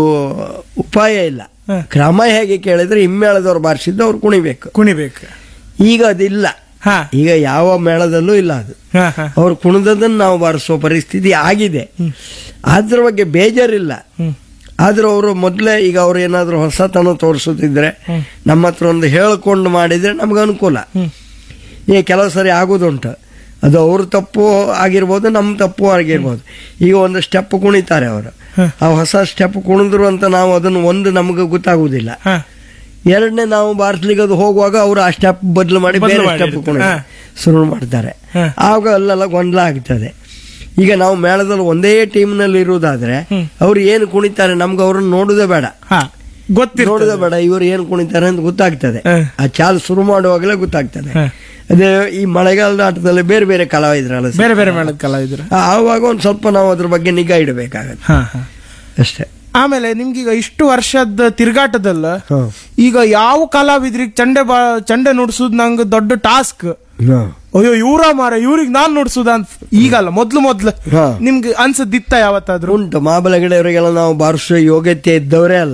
ಉಪಾಯ ಇಲ್ಲ ಹ. ಕ್ರಮ ಹೇಗೆ ಕೇಳಿದ್ರೆ ಹಿಮ್ಮೇಳದವ್ರು ಬಾರಿಸಿದ್ದು ಅವ್ರು ಕುಣಿಬೇಕು ಕುಣಿಬೇಕು ಈಗ ಅದಿಲ್ಲ ಹ. ಈಗ ಯಾವ ಮೇಳದಲ್ಲೂ ಇಲ್ಲ ಅದು ಹ, ಹ. ಅವ್ರು ಕುಣಿದದನ್ನು ನಾವು ಬಾರಿಸುವ ಪರಿಸ್ಥಿತಿ ಆಗಿದೆ ಅದ್ರ ಬಗ್ಗೆ ಬೇಜಾರಿಲ್ಲ ಹ್ಮ್. ಆದ್ರೂ ಅವರು ಮೊದಲೇ ಈಗ ಅವ್ರು ಏನಾದ್ರು ಹೊಸತನ ತೋರಿಸುತ್ತಿದ್ರೆ ಹ್ಮ್. ನಮ್ಮ ಹತ್ರ ಒಂದು ಹೇಳ್ಕೊಂಡು ಮಾಡಿದ್ರೆ ನಮ್ಗೆ ಅನುಕೂಲ ಹ್ಮ್. ಈಗ ಕೆಲವು ಸರಿ ಆಗೋದುಂಟು ಅದು ಅವ್ರ ತಪ್ಪು ಆಗಿರ್ಬೋದು ನಮ್ಮ ತಪ್ಪು ಆಗಿರ್ಬೋದು ಈಗ ಒಂದು ಸ್ಟೆಪ್ ಕುಣಿತಾರೆ ಅವರು ಹ್ಮ್. ಆ ಹೊಸ ಸ್ಟೆಪ್ ಕುಣಿದ್ರು ಅಂತ ನಾವು ಅದನ್ನು ಒಂದು ನಮಗೆ ಗೊತ್ತಾಗುದಿಲ್ಲ ಹ. ಎರಡನೇ ನಾವು ಬಾರಿಸ್ಲಿಕ್ಕೆ ಅದು ಹೋಗುವಾಗ ಅವರು ಆ ಸ್ಟೆಪ್ ಬದಲು ಮಾಡಿ ಬದ್ಲು ಬೇರೆ ಮಾಡಿ ಸ್ಟೆಪ್ ಕುಣಿ ಹಾ. ಶುರು ಮಾಡ್ತಾರೆ ಹಾ. ಆಗ ಅಲ್ಲೆಲ್ಲ ಗೊಂದಲ ಆಗ್ತದೆ ಈಗ ನಾವು ಮೇಳದಲ್ಲಿ ಒಂದೇ ಟೀಮ್ನಲ್ಲಿ ಇರುವುದಾದ್ರೆ ಹ್ಮ್. ಅವ್ರು ಏನು ಕುಣಿತಾರೆ ನಮ್ಗೆ ಅವ್ರನ್ನ ನೋಡುದೇ ಬೇಡ ಹ. ಗೊತ್ತಿರ್ತದೆ. ನೋಡುದ ಬೇಡ ಇವರು ಏನ್ ಕುಣಿತಾರೆ ಅಂತ ಗೊತ್ತಾಗ್ತದೆ ಹ. ಆ ಚಾಲ್ ಶುರು ಮಾಡುವಾಗಲೇ ಗೊತ್ತಾಗ್ತದೆ ಹ. ಅದೇ ಈ ಮಳೆಗಾಲದ ಆಟದಲ್ಲಿ ಬೇರೆ ಬೇರೆ ಕಲಾವಿದ್ರಲ್ಲ ಸರ್. ಬೇರೆ ಬೇರೆ ಮೇಳದ ಕಲಾವಿದರು ಆ- ಆವಾಗ ಒಂದು ಸ್ವಲ್ಪ ನಾವು ಅದ್ರ ಬಗ್ಗೆ ನಿಗಾ ಇಡಬೇಕಾಗತ್ತೆ ಹಾ ಹಾ ಅಷ್ಟೇ ಆಮೇಲೆ ನಿಮ್ಗೀಗ ಇಷ್ಟು ವರ್ಷದ ತಿರುಗಾಟದಲ್ಲ ಹ. ಈಗ ಯಾವ ಕಲಾವಿದ್ರಿಗೆ ಚಂಡೆ ಬಾ ಚಂಡೆ ನುಡ್ಸುದ್ ನಂಗೆ ದೊಡ್ಡ ಟಾಸ್ಕ್ ಹ. ಅಯ್ಯೋ ಇವ್ರ ಮಾರ ಇವ್ರಿಗೆ ನಾನ್ ನುಡ್ಸುದ ಅಂತ ಈಗಲ್ಲ ಮೊದ್ಲು ಮೊದ್ಲು ಹಾ. ನಿಮ್ಗೆ ಅನ್ಸದಿತ್ತ ಯಾವತ್ತಾದ್ರು ಉಂಟು ಮಹಾಬಲ ಹೆಗಡೆಯವರಿಗೆಲ್ಲ ನಾವು ಬಾರಿಸುವ ಯೋಗ್ಯತೆ ಇದ್ದವರೇ ಅಲ್ಲ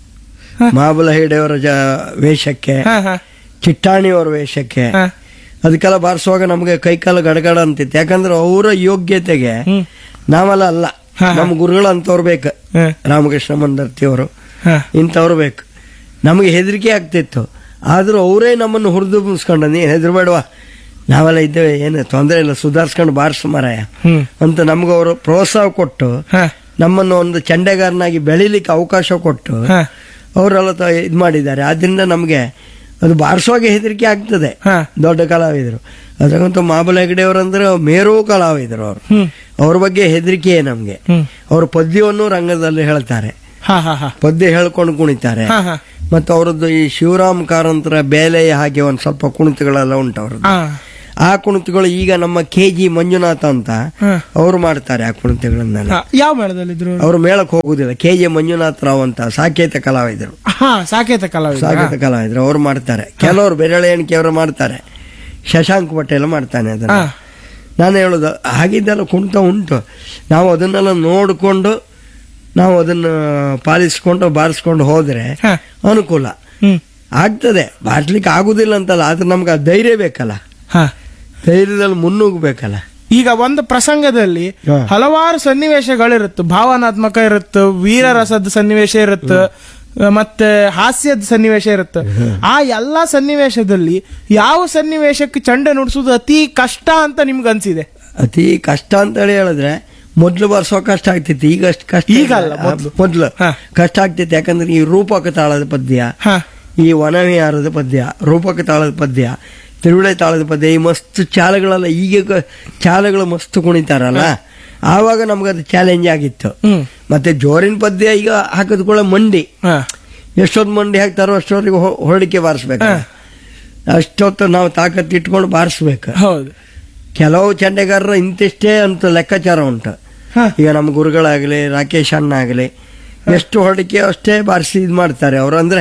ಹ. ಮಹಾಬಲ ಹೆಗಡೆಯವರ ಜ ವೇಷಕ್ಕೆ ಹಾ ಹಾ ಚಿಟ್ಟಾಣಿಯವರ ವೇಷಕ್ಕೆ ಹಾ ಅದಕ್ಕೆಲ್ಲ ಬಾರಿಸುವಾಗ ನಮಗೆ ಕೈಕಾಲ ಗಡಗಡ ಅಂತಿತ್ತು ಯಾಕಂದ್ರೆ ಅವರ ಯೋಗ್ಯತೆಗೆ ಹ್ಮ್ ನಾವೆಲ್ಲ ಅಲ್ಲ ಹಾ, ಹಾ. ನಮ್ಮ ಗುರುಗಳು ಅಂತವ್ರು ಬೇಕು ಹಾ ರಾಮಕೃಷ್ಣ ಮಂದರ್ತಿಯವರು ಹಾ ಇಂಥವ್ರು ಬೇಕು ನಮಗೆ ಹೆದರಿಕೆ ಆಗ್ತಿತ್ತು ಆದ್ರೂ ಅವರೇ ನಮ್ಮನ್ನು ಹುರಿದು ಮುನ್ಸ್ಕೊಂಡು ನೀ ಹೆದರ್ಬೇಡವಾ ನಾವೆಲ್ಲ ಇದ್ದೇವೆ ಏನು ತೊಂದರೆ ಇಲ್ಲ ಸುಧಾರಿಸ್ಕೊಂಡು ಬಾರಿಸು ಮಾರಾಯ ಹ್ಮ್ ಅಂತ ನಮ್ಗೆ ಅವರು ಪ್ರೋತ್ಸಾಹ ಕೊಟ್ಟು ಹಾ ನಮ್ಮನ್ನು ಒಂದು ಚಂಡೆಗಾರನಾಗಿ ಬೆಳಿಲಿಕ್ಕೆ ಅವಕಾಶ ಕೊಟ್ಟು ಹಾ ಅವರೆಲ್ಲ ಇದು ಮಾಡಿದ್ದಾರೆ ಆದ್ರಿಂದ ನಮಗೆ ಅದು ಬಾರಿಸುವಾಗ ಹೆದರಿಕೆ ಆಗ್ತದೆ ಹಾ ದೊಡ್ಡ ಕಲಾವಿದರು ಅದ್ರಾಗಂತೂ ಮಹಾಬಲ ಹೆಗಡೆಯವರಂದ್ರೆ ಮೇರು ಕಲಾವಿದರು ಅವರು ಹ್ಮ್ ಅವ್ರ ಬಗ್ಗೆ ಹೆದರಿಕೆಯೇ ನಮಗೆ ಹ್ಮ್ ಅವ್ರ ಪದ್ಯವನ್ನು ರಂಗದಲ್ಲಿ ಹೇಳ್ತಾರೆ ಹಾ ಹಾ ಹಾ ಪದ್ಯ ಹೇಳ್ಕೊಂಡು ಕುಣಿತಾರೆ ಹಾ ಹಾ ಮತ್ತು ಅವರದ್ದು ಈ ಶಿವರಾಮ್ ಕಾರಂತರ ಬೇಲೆಯ ಹಾಗೆ ಒಂದು ಸ್ವಲ್ಪ ಕುಣಿತಗಳೆಲ್ಲ ಉಂಟು ಅವ್ರದ್ದು ಹಾ ಆ ಕುಣಿತಗಳು ಈಗ ನಮ್ಮ ಕೆ ಜಿ ಮಂಜುನಾಥ ಅಂತ ಹಾ. ಅವರು ಮಾಡ್ತಾರೆ ಆ ಕುಣಿತಗಳನ್ನೆಲ್ಲ ಹಾ, ಯಾವ ಮೇಳದಲ್ಲಿದ್ರು ಅವರು ಮೇಳಕ್ಕೆ ಹೋಗುದಿಲ್ಲ ಕೆ ಜೆ ಮಂಜುನಾಥ ರಾವ್ ಅಂತ ಸಾಕೇತ ಕಲಾವಿದರು ಹಾ ಸಾಕೇತ ಕಲಾವಿದ ಸಾಕೇತ ಕಲಾವಿದರು ಅವ್ರು ಮಾಡ್ತಾರೆ ಕೆಲವರು ಬೆರಳೆ ಎಣಿಕೆ ಅವರು ಮಾಡ್ತಾರೆ ಶಶಾಂಕ್ ಪಟೇಲ್ ಮಾಡ್ತಾನೆ ಅದನ್ನ ಹಾ ನಾನು ಹೇಳೋದು ಹಾಗಿದ್ದೆಲ್ಲ ಕುಣಿತ ಉಂಟು ನಾವು ಅದನ್ನೆಲ್ಲ ನೋಡಿಕೊಂಡು ನಾವು ಅದನ್ನು ಪಾಲಿಸ್ಕೊಂಡು ಬಾರಿಸ್ಕೊಂಡು ಹೋದ್ರೆ ಹಾ ಅನುಕೂಲ ಹ್ಮ್ ಆಗ್ತದೆ ಬಾರಿಸ್ಲಿಕ್ಕೆ ಆಗುದಿಲ್ಲ ಅಂತಲ್ಲ ಆದ್ರೆ ನಮ್ಗೆ ಆ ಧೈರ್ಯ ಬೇಕಲ್ಲ ಹಾ ಧೈರ್ಯದಲ್ಲಿ ಮುನ್ನುಗ್ಬೇಕಲ್ಲ ಈಗ ಒಂದು ಪ್ರಸಂಗದಲ್ಲಿ ಹಾ. ಹಲವಾರು ಸನ್ನಿವೇಶಗಳಿರುತ್ತೆ ಭಾವನಾತ್ಮಕ ಇರುತ್ತೆ ವೀರರಸದ ಸನ್ನಿವೇಶ ಇರುತ್ತೆ ಮತ್ತೆ ಹಾಸ್ಯದ ಸನ್ನಿವೇಶ ಇರುತ್ತೆ ಆ ಎಲ್ಲಾ ಸನ್ನಿವೇಶದಲ್ಲಿ ಯಾವ ಸನ್ನಿವೇಶಕ್ಕೆ ಚಂಡೆ ನುಡ್ಸುದು ಅತಿ ಕಷ್ಟ ಅಂತ ನಿಮ್ಗೆ ಅನ್ಸಿದೆ ಅತಿ ಕಷ್ಟ ಅಂತ ಹೇಳಿ ಹೇಳಿದ್ರೆ ಮೊದ್ಲು ಬರ್ಸೋ ಕಷ್ಟ ಆಗ್ತಿತ್ತು ಈಗ ಅಷ್ಟು ಕಷ್ಟ ಈಗ ಅಲ್ಲ, ಇಲ್ಲ. ಮೊದ್ಲು. ಮೊದ್ಲು ಹಾ. ಕಷ್ಟ ಆಗ್ತಿತ್ತು ಯಾಕಂದ್ರೆ ಈ ರೂಪಕ ತಾಳದ ಪದ್ಯ ಹಾ ಈ ವನವಿಹಾರದ ಪದ್ಯ ರೂಪಕ ತಾಳದ ಪದ್ಯ ತಿರುವಿಳೆ ತಾಳದ ಪದ್ಯ ಈ ಮಸ್ತ್ ಚಾಲಗಳೆಲ್ಲ ಈಗ ಕ- ಚಾಲಗಳು ಮಸ್ತ್ ಕುಣಿತಾರಲ್ಲ ಆವಾಗ ನಮ್ಗೆ ಅದು ಚಾಲೆಂಜ್ ಆಗಿತ್ತು ಹ್ಮ್ ಮತ್ತೆ ಜೋರಿನ ಪದ್ಯ ಈಗ ಹಾಕಿದ ಕೂಡ ಮಂಡಿ ಹಾ ಎಷ್ಟೊತ್ತು ಮಂಡಿ ಹಾಕ್ತಾರೋ ಅಷ್ಟೊತ್ತಿಗೆ ಹೊ- ಹೊರಡಿಕೆ ಬಾರಿಸ್ಬೇಕು ಹಾ. ಅಷ್ಟೊತ್ತು ನಾವು ತಾಕತ್ತು ಇಟ್ಕೊಂಡು ಬಾರಿಸ್ಬೇಕು ಹೌದು ಕೆಲವು ಚಂಡೆಗಾರರ ಇಂತಿಷ್ಟೇ ಅಂತ ಲೆಕ್ಕಾಚಾರ ಉಂಟು ಹಾ ಈಗ ನಮ್ಮ ಗುರುಗಳಾಗಲಿ ರಾಕೇಶ್ ಅಣ್ಣ ಆಗಲಿ ಎಷ್ಟು ಹೊರಡಿಕೆ ಅಷ್ಟೇ ಬಾರಿಸಿ ಇದು ಮಾಡ್ತಾರೆ ಅವರು ಅಂದ್ರೆ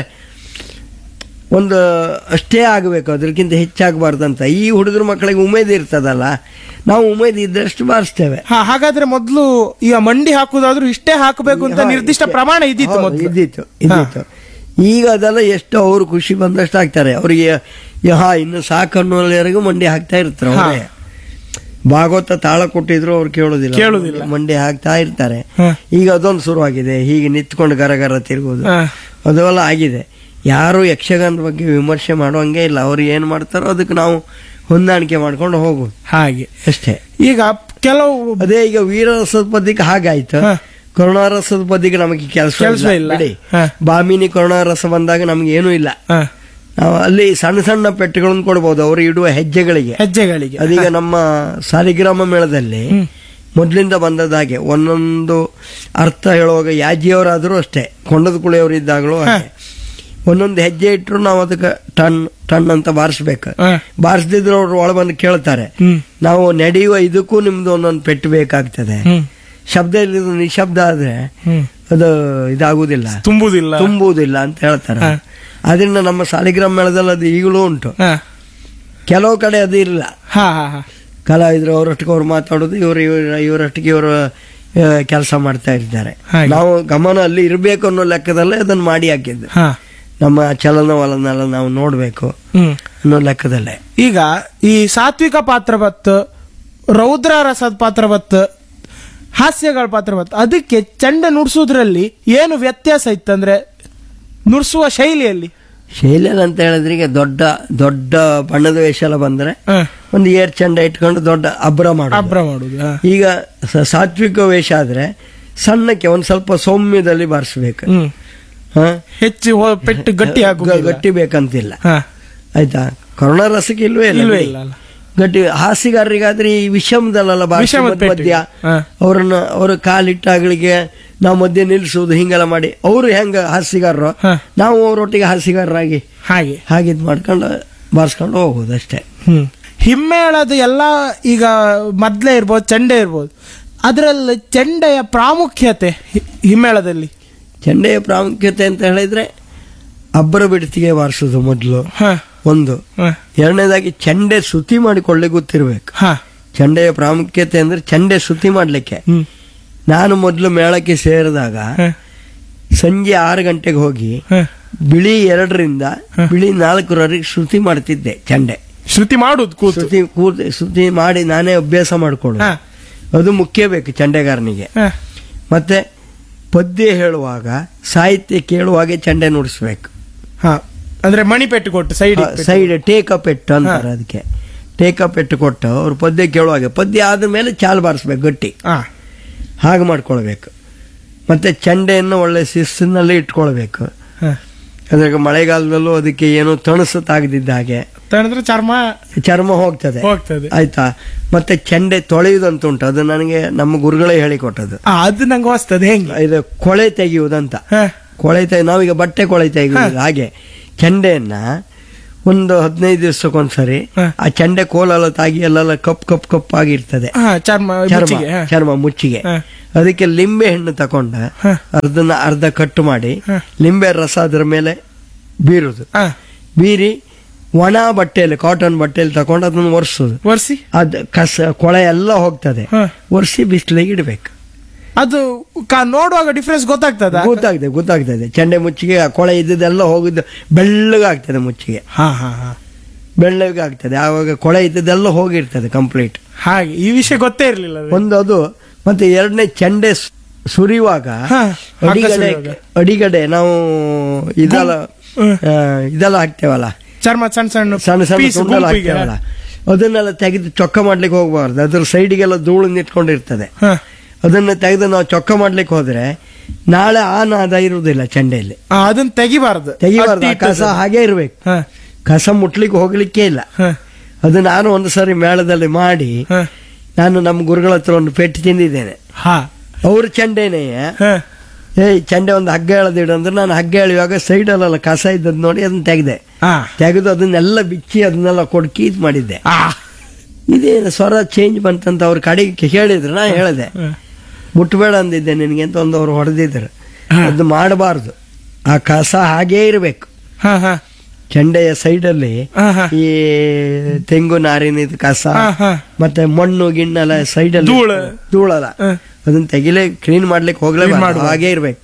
ಒಂದು ಅಷ್ಟೇ ಆಗಬೇಕು ಅದಕ್ಕಿಂತ ಹೆಚ್ಚಾಗಬಾರ್ದಂತ ಈ ಹುಡುಗರ ಮಕ್ಕಳಿಗೆ ಉಮೇದು ಇರ್ತದಲ್ಲ ನಾವು ಉಮೇದು ಇದ್ದಷ್ಟು ಬಾರಿಸ್ತೇವೆ ಹಾ ಹಾಗಾದ್ರೆ ಮೊದ್ಲು ಈಗ ಮಂಡಿ ಹಾಕುದಾದ್ರೂ ಇಷ್ಟೇ ಹಾಕಬೇಕು ಅಂತ ಹಾ, ನಿರ್ದಿಷ್ಟ ಇಷ್ಟೇ. ಪ್ರಮಾಣ ಇದ್ದಿತ್ತು ಹೌದು, ಮೊದ್ಲು ಇದ್ದಿತ್ತು ಇದ್ದಿತ್ತು ಈಗ ಅದೆಲ್ಲ ಎಷ್ಟು ಅವ್ರು ಖುಷಿ ಬಂದಷ್ಟು ಆಗ್ತಾರೆ ಅವರಿಗೆ ಹಾ ಇನ್ನು ಸಾಕನ್ನೋವರೆಗೂ ಮಂಡಿ ಹಾಕ್ತಾ ಇರ್ತಾರೆ ಹಾ. ಅವರೇ ಭಾಗವತ ತಾಳ ಕೊಟ್ಟಿದ್ರು ಅವ್ರು ಕೇಳೋದಿಲ್ಲ ಕೇಳೋದಿಲ್ಲ. ಮಂಡಿ ಹಾಕ್ತಾ ಇರ್ತಾರೆ ಹಾ. ಈಗ ಅದೊಂದು ಶುರುವಾಗಿದೆ ಹೀಗೆ ನಿಂತ್ಕೊಂಡು ಗರ ಗರ ತಿರುಗೋದು ಹಾ. ಅದೆಲ್ಲ ಆಗಿದೆ ಯಾರು ಯಕ್ಷಗಾನದ ಬಗ್ಗೆ ವಿಮರ್ಶೆ ಮಾಡುವಂಗೆ ಇಲ್ಲ ಅವ್ರು ಏನ್ ಮಾಡ್ತಾರೋ ಅದಕ್ಕೆ ನಾವು ಹೊಂದಾಣಿಕೆ ಮಾಡ್ಕೊಂಡು ಹೋಗುದು ಹಾಗೆ ಅಷ್ಟೇ ಈಗ ಕೆಲವು ಅದೇ ಈಗ ವೀರರಸದ ಪದ್ಯಕ್ಕೆ ಹಾಗಾಯ್ತು ಹಾ. ಕರುಣಾರಸದ ಪದ್ಯಕ್ಕೆ ನಮಗೆ ಕೆಲಸ ಕೆಲ್ಸ ಇಲ್ಲ. ಬಿಡಿ ಹಾ. ಬಾಮಿನಿ ಕರುಣಾರಸ ಬಂದಾಗ ನಮ್ಗೆ ಏನೂ ಇಲ್ಲ ಹಾ, ನಾವು ಅಲ್ಲಿ ಸಣ್ಣ ಸಣ್ಣ ಪೆಟ್ಟುಗಳನ್ನು ಕೊಡ್ಬೋದು ಅವರು ಇಡುವ ಹೆಜ್ಜೆಗಳಿಗೆ ಹೆಜ್ಜೆಗಳಿಗೆ ಅದೀಗ ನಮ್ಮ ಸಾಲಿಗ್ರಾಮ ಮೇಳದಲ್ಲಿ ಹ್ಮ್. ಮೊದ್ಲಿಂದ ಬಂದದಾಗೆ ಒಂದೊಂದು ಅರ್ಥ ಹೇಳುವಾಗ ಯಾಜಿಯವರಾದರೂ ಅಷ್ಟೇ ಕೊಂಡದ ಕುಳಿಯವರು ಇದ್ದಾಗಲೂ ಹಾಗೆ ಒಂದೊಂದು ಹೆಜ್ಜೆ ಇಟ್ಟರು ನಾವು ಅದಕ್ಕೆ ಟನ್ ಟನ್ ಅಂತ ಬಾರಿಸ್ಬೇಕು ಹಾ. ಬಾರಿಸದಿದ್ರು ಅವ್ರು ಒಳ ಬಂದು ಕೇಳ್ತಾರೆ ಹ್ಮ್ ನಾವು ನಡೆಯುವ ಇದಕ್ಕೂ ನಿಮ್ದು ಒಂದೊಂದು ಪೆಟ್ಟು ಬೇಕಾಗ್ತದೆ ಹ್ಮ್ ಶಬ್ದ ಇಲ್ಲದ ನಿಶಬ್ದ ಆದ್ರೆ ಹ್ಮ್ ಅದು ಇದಾಗುದಿಲ್ಲ ತುಂಬುದಿಲ್ಲ ತುಂಬುವುದಿಲ್ಲ ಅಂತ ಹೇಳ್ತಾರೆ ಹಾ. ಅದರಿಂದ ನಮ್ಮ ಸಾಲಿಗ್ರಾಮ ಮೇಳದಲ್ಲಿ ಅದು ಈಗಲೂ ಉಂಟು ಹಾ ಕೆಲವು ಕಡೆ ಅದು ಇಲ್ಲ ಹಾ ಹಾ ಹಾ ಕಲಾವಿದರು ಅವರೊಟ್ಟಿಗೆ ಅವ್ರು ಮಾತಾಡೋದು ಇವರು ಇವ್ರ ಇವರೊಟ್ಟಿಗೆ ಇವರು ಕೆಲಸ ಮಾಡ್ತಾ ಇದ್ದಾರೆ ಹಾಗೆ. ನಾವು ಗಮನ ಅಲ್ಲಿ ಇರಬೇಕು ಅನ್ನೋ ಲೆಕ್ಕದಲ್ಲೇ ಅದನ್ನು ಮಾಡಿ ಹಾಕಿದ್ದು ಹಾ ನಮ್ಮ ಚಲನವಲನೆಲ್ಲ ನಾವು ನೋಡಬೇಕು ಹ್ಮ್ ಅನ್ನೋ ಲೆಕ್ಕದಲ್ಲೇ ಈಗ ಈ ಸಾತ್ವಿಕ ಪಾತ್ರ ಬತ್ತು ರೌದ್ರ ರಸದ ಪಾತ್ರ ಬತ್ತು ಹಾಸ್ಯಗಳ ಪಾತ್ರ ಬತ್ತು ಅದಕ್ಕೆ ಚಂಡ ನುಡ್ಸೋದ್ರಲ್ಲಿ ಏನು ವ್ಯತ್ಯಾಸ ಇತ್ತಂದ್ರೆ ನುಡ್ಸುವ ಶೈಲಿಯಲ್ಲಿ ಶೈಲಿಯಲ್ಲಿ ಅಂತ ಹೇಳಿದ್ರೆ ಈಗ ದೊಡ್ಡ ದೊಡ್ಡ ಬಣ್ಣದ ವೇಷ ಎಲ್ಲ ಬಂದ್ರೆ ಹ, ಒಂದು ಏರ್ ಚಂಡ ಇಟ್ಕೊಂಡು ದೊಡ್ಡ ಅಬ್ರ ಮಾಡೋದು ಅಬ್ರ ಮಾಡುದು ಹ. ಈಗ ಸ- ಸಾತ್ವಿಕ ವೇಷ ಆದ್ರೆ ಸಣ್ಣಕ್ಕೆ ಒಂದ್ ಸ್ವಲ್ಪ ಸೌಮ್ಯದಲ್ಲಿ ಬಾರಿಸ್ಬೇಕು ಹ್ಮ್ ಹ? ಹೆಚ್ಚು ಹೋ- ಪೆಟ್ಟು ಗಟ್ಟಿ ಗ- ಆಗುದಿಲ್ಲ ಗಟ್ಟಿ ಬೇಕಂತಿಲ್ಲ ಹ, ಆಯ್ತಾ ಕರುಣಾ ರಸಕ್ಕೆ ಇಲ್ವೇ ಇಲ್ಲ ಇಲ್ವೇ ಬಿಡಿ. ಇಲ್ಲ ಅಲ್ಲ. ಗಟ್ಟಿ ಹಾಸಿಗಾರರಿಗಾದ್ರೆ ಈ ವಿಷಮದಲ್ಲ ಬಾರಿಸಿ ವಿಷಮದ ಮಧ್ಯ ಮಧ್ಯ ಪೆಟ್ಟಿಗೆ. ಹಾ. ಅವರನ್ನ ಅವರ ಕಾಲಿಟ್ಟಾಗಳಿಗೆ ನಾವು ಮಧ್ಯೆ ನಿಲ್ಲಿಸುವುದು ಹಿಂಗೆಲ್ಲ ಮಾಡಿ ಅವರು ಹೆಂಗ ಹಾಸಿಗಾರರು ಹಾ. ನಾವು ಅವರೊಟ್ಟಿಗೆ ಹಾಸಿಗಾರರಾಗಿ ಹಾಗೆ ಹಾಗಿದ್ ಮಾಡ್ಕೊಂಡು ಬಾರಿಸ್ಕೊಂಡು ಹೋಗುದು ಅಷ್ಟೇ ಹ್ಮ್ ಹಿಮ್ಮೇಳದ ಎಲ್ಲ ಈಗ ಮೊದ್ಲೇ ಇರ್ಬೋದು ಚಂಡೆ ಇರ್ಬೋದು ಅದರಲ್ಲಿ ಚೆಂಡೆಯ ಪ್ರಾಮುಖ್ಯತೆ ಹಿ- ಹಿಮ್ಮೇಳದಲ್ಲಿ ಚೆಂಡೆಯ ಪ್ರಾಮುಖ್ಯತೆ ಅಂತ ಹೇಳಿದ್ರೆ ಅಬ್ಬರ ಬಿಡತಿಗೆ ಬಾರಿಸೋದು ಮೊದಲು ಹ, ಒಂದು ಹ, ಎರಡನೇದಾಗಿ ಚೆಂಡೆ ಶುತಿ ಮಾಡಿಕೊಳ್ಳಿ ಗೊತ್ತಿರ್ಬೇಕು ಹ, ಚೆಂಡೆಯ ಪ್ರಾಮುಖ್ಯತೆ ಅಂದ್ರೆ ಚೆಂಡೆ ಶುತಿ ಮಾಡ್ಲಿಕ್ಕೆ ಹ್ಮ್, ನಾನು ಮೊದಲು ಮೇಳಕ್ಕೆ ಸೇರಿದಾಗ ಹ, ಸಂಜೆ ಆರು ಗಂಟೆಗೆ ಹೋಗಿ ಹ. ಬಿಳಿ ಎರಡರಿಂದ ಬಿಳಿ ನಾಲ್ಕರವರೆಗೆ ಶ್ರುತಿ ಮಾಡ್ತಿದ್ದೆ ಚೆಂಡೆ ಶ್ರುತಿ ಮಾಡುದು ಕೂತು ಶ್ರುತಿ ಕೂತ್ ಶ್ರುತಿ ಮಾಡಿ ನಾನೇ ಅಭ್ಯಾಸ ಮಾಡ್ಕೊಳ್ಳು ಹ, ಅದು ಮುಖ್ಯ ಬೇಕು ಚೆಂಡೆಗಾರನಿಗೆ ಹ, ಮತ್ತೆ ಪದ್ಯ ಹೇಳುವಾಗ ಸಾಹಿತ್ಯ ಕೇಳುವಾಗೆ ಚೆಂಡೆ ನುಡಿಸ್ಬೇಕು ಹ. ಅಂದ್ರೆ ಮಣಿ ಪೆಟ್ಟು ಕೊಟ್ಟು ಸೈಡ್ ಸೈಡ್ ಟೇಕ್ ಅಪ್ ಎಟ್ಟು ಅಂತಾರೆ ಅದಕ್ಕೆ ಟೇಕ್ ಅಪ್ ಎಟ್ಟು ಕೊಟ್ಟು ಅವ್ರು ಪದ್ಯ ಕೇಳುವಾಗೆ ಪದ್ಯ ಆದ ಮೇಲೆ ಚಾಲ್ ಬಾರಿಸ್ಬೇಕು ಗಟ್ಟಿ ಹಾಗೆ ಮಾಡ್ಕೊಳ್ಬೇಕು ಮತ್ತೆ ಚೆಂಡೆಯನ್ನು ಒಳ್ಳೆ ಶಿಸ್ತಿನಲ್ಲಿ ಇಟ್ಕೊಳ್ಬೇಕು ಅದ್ರಾಗ ಮಳೆಗಾಲದಲ್ಲೂ ಅದಕ್ಕೆ ಏನೋ ತಣಸು ತಾಗದಿದ್ದ ಹಾಗೆ ತಣದ್ರೆ ಚರ್ಮ ಚರ್ಮ ಹೋಗ್ತದೆ ಹೋಗ್ತದೆ ಆಯ್ತಾ ಮತ್ತೆ ಚೆಂಡೆ ತೊಳೆಯುವುದಂತ ಉಂಟು ಅದು ನನಗೆ ನಮ್ಮ ಗುರುಗಳೇ ಹೇಳಿಕೊಟ್ಟದ್ದು ಆ, ಅದು ನಂಗೆ ಹೊಸ್ತದೆ ಹೆಂಗೆ ಇದು ಕೊಳೆ ತೆಗೆಯುವುದಂತ ಹ, ಕೊಳೆ ತೆಗೆ ನಾವೀಗ ಬಟ್ಟೆ ಕೊಳೆ ತೆಗೆಯುವುದು ಹಾಗೆ ಚೆಂಡೆಯನ್ನ ಒಂದು ಹದಿನೈದು ದಿವಸಕ್ಕೊಂದ್ಸರಿ ಹ. ಆ ಚೆಂಡೆ ಕೋಲೆಲ್ಲ ತಾಗಿ ಎಲ್ಲೆಲ್ಲ ಕಪ್ ಕಪ್ ಕಪ್ ಆಗಿರ್ತದೆ ಹ, ಚರ್ಮ ಚರ್ಮ ಮುಚ್ಚಿಗೆ, ಹ. ಚರ್ಮ ಮುಚ್ಚಿಗೆ ಹ. ಅದಕ್ಕೆ ಲಿಂಬೆ ಹಣ್ಣು ತಕೊಂಡ ಹ. ಅದನ್ನ ಅರ್ಧ ಕಟ್ಟು ಮಾಡಿ ಹ. ಲಿಂಬೆ ರಸ ಅದ್ರ ಮೇಲೆ ಬೀರುದು ಹ, ಬೀರಿ ಒಣ ಬಟ್ಟೆಯಲ್ಲಿ ಕಾಟನ್ ಬಟ್ಟೆಯಲ್ಲಿ ತಕೊಂಡು ಅದನ್ನ ಒರೆಸೋದು ಒರ್ಸಿ ಅದ್ ಕಸ ಕೊಳೆ ಎಲ್ಲ ಹೋಗ್ತದೆ ಹ. ಒರೆಸಿ ಬಿಸಿಲಿಗೆ ಇಡಬೇಕು ಅದು ಕ- ನೋಡುವಾಗ ಡಿಫ್ರೆನ್ಸ್ ಗೊತ್ತಾಗ್ತದ ಗೊತ್ತಾಗ್ತದೆ ಗೊತ್ತಾಗ್ತದೆ ಚೆಂಡೆ ಮುಚ್ಚಿಗೆ ಆ ಕೊಳೆ ಇದ್ದದೆಲ್ಲ ಹೋಗಿದ್ದು ಬೆಳ್ಳಗಾಗ್ತದೆ ಮುಚ್ಚಿಗೆ ಹಾ ಹಾ ಹಾ ಬೆಳ್ಳಗಾಗ್ತದೆ ಆವಾಗ ಕೊಳೆ ಇದ್ದದೆಲ್ಲ ಹೋಗಿರ್ತದೆ ಕಂಪ್ಲೀಟ್ ಹಾಗೆ ಈ ವಿಷಯ ಗೊತ್ತೇ ಇರ್ಲಿಲ್ಲ ಅದು. ಒಂದು ಅದು ಮತ್ತೆ ಎರಡನೇ ಚೆಂಡೆ ಸು- ಸುರಿಯುವಾಗ ಹ, ಹಗ್ಗ ಅಡಿಗಡೆ ಸುರಿಯುವಾಗ. ಅಡಿಗಡೆ ನಾವು ಇದೆಲ್ಲ ಹ್ಮ್. ಆ, ಇದೆಲ್ಲ ಹಾಕ್ತೇವಲ್ಲ ಚರ್ಮ ಸಣ್ಣ ಸಣ್ಣ ಸಣ್ಣ ಸಣ್ಣ piece ತುಂಡಲ್ಲಿ ಗುಂಪಿಗೆ. ಹಾಕ್ತೇವಲ್ಲ ಅದನ್ನೆಲ್ಲ ತೆಗೆದು ಚೊಕ್ಕ ಮಾಡ್ಲಿಕ್ಕೆ ಹೋಗಬಾರ್ದು ಅದ್ರ ಸೈಡಿಗೆಲ್ಲ ಧೂಳು ನಿಂತ್ಕೊಂಡಿರ್ತದೆ ಹ, ಅದನ್ನ ತೆಗೆದು ನಾವು ಚೊಕ್ಕ ಮಾಡ್ಲಿಕ್ಕೆ ಹೋದ್ರೆ ನಾಳೆ ಆ ನಾದ ಇರುವುದಿಲ್ಲ ಚೆಂಡೆಯಲ್ಲಿ ಆ, ಅದನ್ನ ತೆಗಿಬಾರ್ದು ತೆಗಿಬಾರ್ದು ಆ ಅಟ್ಟಿ ಕಸ ಇಟ್ಟದ್ದು. ಹಾಗೆ ಇರ್ಬೇಕು ಹ, ಕಸ ಮುಟ್ಲಿಕ್ಕೆ ಹೋಗ್ಲಿಕ್ಕೆ ಇಲ್ಲ ಹ, ಅದು ನಾನು ಒಂದು ಸಾರಿ ಮೇಳದಲ್ಲಿ ಮಾಡಿ ಹ, ನಾನು ನಮ್ಮ ಗುರುಗಳ ಹತ್ರ ಒಂದು ಪೆಟ್ಟು ತಿಂದಿದ್ದೇನೆ ಹ, ಅವ್ರ ಚೆಂಡೆನೇ ಹ, ಏಯ್ ಚೆಂಡೆ ಒಂದು ಹಗ್ಗ ಎಳೆದಿಡು ಅಂದ್ರೆ ನಾನು ಹಗ್ಗ ಎಳೆಯುವಾಗ ಸೈಡಲ್ಲೆಲ್ಲ ಕಸ ಇದ್ದದ್ದು ನೋಡಿ ಅದನ್ನ ತೆಗೆದೆ ಆ, ತೆಗೆದು ಅದನ್ನೆಲ್ಲ ಬಿಚ್ಚಿ ಅದನ್ನೆಲ್ಲ ಕೊಡ್ಕಿ ಇದು ಮಾಡಿದ್ದೆ ಆ, ಇದೇನು ಸ್ವರ ಚೇಂಜ್ ಬಂತಂತ ಅವ್ರ ಕಡೆಗೆ ಹೇಳಿದ್ರು ನಾ ಹೇಳಿದೆ ಹ, ಮುಟ್ಬೇಡ ಅಂದಿದ್ದೆ ನಿನಗೆ ಅಂತ ಒಂದು ಅವ್ರು ಹೊಡೆದಿದ್ರು ಹ. ಅದು ಮಾಡಬಾರ್ದು ಆ ಕಸ ಹಾಗೇ ಇರಬೇಕು ಹ, ಹ, ಚೆಂಡೆಯ ಸೈಡಲ್ಲಿ ಹ, ಹ. ಈ ತೆಂಗು ನಾರಿನಿದ ಕಸ ಹ, ಹ. ಮತ್ತೆ ಮಣ್ಣು ಗಿಣ್ಣೆಲ್ಲ ಸೈಡಲ್ಲಿ ಧೂಳು. ಧೂಳಲ್ಲ ಹ. ಅದನ್ನ ತೆಗಿಲೆ ಕ್ಲೀನ್ ಮಾಡ್ಲಿಕ್ಕೆ ಹೋಗ್ಲೇಬಾರ್ದು ಮಾಡ್ಬಾರ್ದು. ಹಾಗೆ ಇರ್ಬೇಕು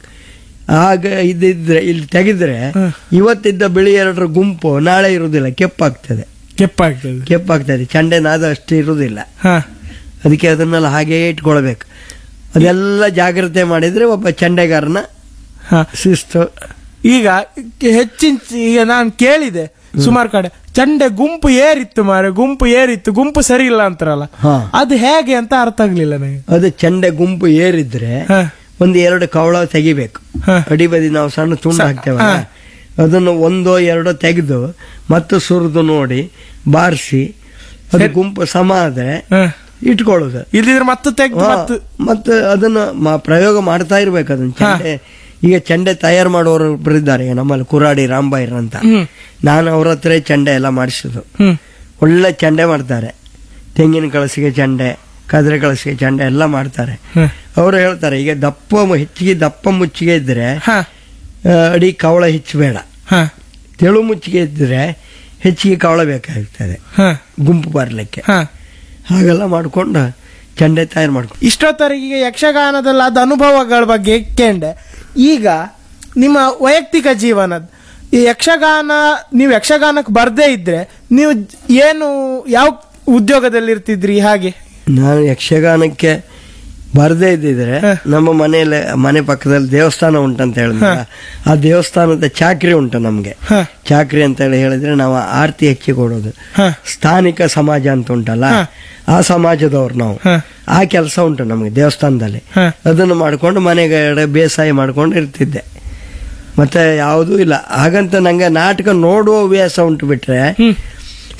ಆಗ ಇದ್ದಿದ್ರೆ ಇಲ್ಲಿ ತೆಗೆದ್ರೆ ಹ. ಇವತ್ತಿದ್ದ ಬಿಳಿ ಎರಡರ ಗುಂಪು ನಾಳೆ ಇರುವುದಿಲ್ಲ ಕೆಪ್ಪಾಗ್ತದೆ ಕೆಪ್ಪಾಗ್ತದೆ ಕೆಪ್ಪಾಗ್ತದೆ ಚೆಂಡೆ ನಾದ ಅಷ್ಟು ಇರುವುದಿಲ್ಲ ಹ, ಅದಕ್ಕೆ ಅದನ್ನೆಲ್ಲ ಹಾಗೇ ಇಟ್ಕೊಳ್ಬೇಕು ಅದೆಲ್ಲ ಜಾಗ್ರತೆ ಮಾಡಿದ್ರೆ ಒಬ್ಬ ಚೆಂಡೆಗಾರನ ಹ. ಶಿಸ್ತು ಈಗ ಹೆಚ್ಚಿನ ಈಗ ನಾನು ಕೇಳಿದೆ ಸುಮಾರು ಕಡೆ ಚಂಡೆ ಗುಂಪು ಏರಿತ್ತು ಮಾರೆ ಗುಂಪು ಏರಿತ್ತು ಗುಂಪು ಸರಿ ಇಲ್ಲ ಅಂತಾರಲ್ಲ ಹಾ. ಅದು ಹೇಗೆ ಅಂತ ಅರ್ಥ ಆಗ್ಲಿಲ್ಲ ನನಗೆ ಅದು ಚೆಂಡೆ ಗುಂಪು ಏರಿದ್ರೆ ಹ, ಒಂದು ಎರಡು ಕವಳ ತೆಗಿಬೇಕು ಹ. ಅಡಿಬದಿ ನಾವು ಸಣ್ಣ ತುಂಡು ಸ- ಹಾಕ್ತೇವಲ್ಲ ಹ. ಅದನ್ನು ಒಂದೋ ಎರಡೋ ತೆಗೆದು ಮತ್ತೆ ಸುರಿದು ನೋಡಿ ಬಾರಿಸಿ ಅದು ಸರಿ. ಗುಂಪು ಸಮ ಆದ್ರೆ ಹ. ಇಟ್ಕೊಳ್ಳೋದು ಇಲ್ದಿದ್ರೆ ಮತ್ತೆ ತೆಗ್ದು ಹಾ, ಮತ್ತೆ ಮತ್ತೆ ಅದನ್ನ ಮ- ಪ್ರಯೋಗ ಮಾಡ್ತಾ ಇರ್ಬೇಕು ಅದನ್ನ ಹಾ. ಚೆಂಡೆ ಈಗ ಚೆಂಡೆ ತಯಾರು ಮಾಡೋರು ಒಬ್ರು ಇದ್ದಾರೆ ಈಗ ನಮ್ಮಲ್ಲಿ ಕುರಾಡಿ ರಾಂಬೈರ್ ಅಂತ ಹ್ಮ್ ನಾನು ಅವ್ರ ಹತ್ರ ಚೆಂಡೆ ಎಲ್ಲ ಮಾಡಿಸಿದ್ದು ಹ್ಮ್ ಒಳ್ಳೆ ಚೆಂಡೆ ಮಾಡ್ತಾರೆ ತೆಂಗಿನ ಕಳಸಿಗೆ ಚೆಂಡೆ ಕದ್ರೆ ಕಳಸಿಗೆ ಚೆಂಡೆ ಎಲ್ಲ ಮಾಡ್ತಾರೆ ಹ. ಅವರು ಹೇಳ್ತಾರೆ ಈಗ ದಪ್ಪ ಮು- ಹೆಚ್ಚಿಗೆ ದಪ್ಪ ಮುಚ್ಚಿಗೆ ಇದ್ರೆ ಹ, ಆ, ಅಡಿ ಕವಳ ಹೆಚ್ಚಬೇಡ ಹ, ತೆಳು ಮುಚ್ಚಿಗೆ ಇದ್ರೆ ಹೆಚ್ಚಿಗೆ ಕವಳ ಬೇಕಾಗ್ತದೆ ಹ, ಗುಂಪು ಬರಲಿಕ್ಕೆ ಹ. ಹಾಗೆಲ್ಲ ಮಾಡ್ಕೊಂಡು ಚೆಂಡೆ ತಯಾರು ಮಾಡ್ಕೊಂಡು ಇಷ್ಟೊತ್ತವರೆಗೆ ಯಕ್ಷಗಾನದಲ್ಲಿ ಆದ ಅನುಭವಗಳ ಬಗ್ಗೆ ಕೇಂಡೆ ಈಗ ನಿಮ್ಮ ವೈಯಕ್ತಿಕ ಜೀವನದ ಈ ಯಕ್ಷಗಾನ ನೀವು ಯಕ್ಷಗಾನಕ್ಕೆ ಬರ್ದೇ ಇದ್ರೆ ನೀವು ಏನು ಯಾವ ಉದ್ಯೋಗದಲ್ಲಿ ಇರ್ತಿದ್ರಿ ಹಾಗೆ ನಾನು ಯಕ್ಷಗಾನಕ್ಕೆ ಬರದೇ ಇದ್ದಿದ್ರೆ ಹ. ನಮ್ಮ ಮನೆಯಲ್ಲಿ ಮನೆ ಪಕ್ಕದಲ್ಲಿ ದೇವಸ್ಥಾನ ಉಂಟಂತ ಹೇಳಿದ್ರೆ ಆ ದೇವಸ್ಥಾನದ ಚಾಕ್ರಿ ಉಂಟು ನಮ್ಗೆ ಹ, ಚಾಕ್ರಿ ಅಂತ ಹೇಳಿ ಹೇಳಿದ್ರೆ ನಾವು ಆರತಿ ಹೆಚ್ಚಿ ಕೊಡೋದು ಹ, ಸ್ಥಾನಿಕ ಸಮಾಜ ಅಂತ ಉಂಟಲ್ಲ ಹ. ಆ ಸಮಾಜದವ್ರು ನಾವು ಹ, ಆ ಕೆಲಸ ಉಂಟು ನಮಗೆ ದೇವಸ್ಥಾನದಲ್ಲಿ ಹ. ಅದನ್ನು ಮಾಡ್ಕೊಂಡು ಮನೆಗಡೆ ಬೇಸಾಯ ಮಾಡ್ಕೊಂಡು ಇರ್ತಿದ್ದೆ ಮತ್ತೆ ಯಾವುದೂ ಇಲ್ಲ ಹಾಗಂತ ನಂಗೆ ನಾಟಕ ನೋಡುವ ಹವ್ಯಾಸ ಉಂಟು ಬಿಟ್ರೆ ಹ್ಮ್.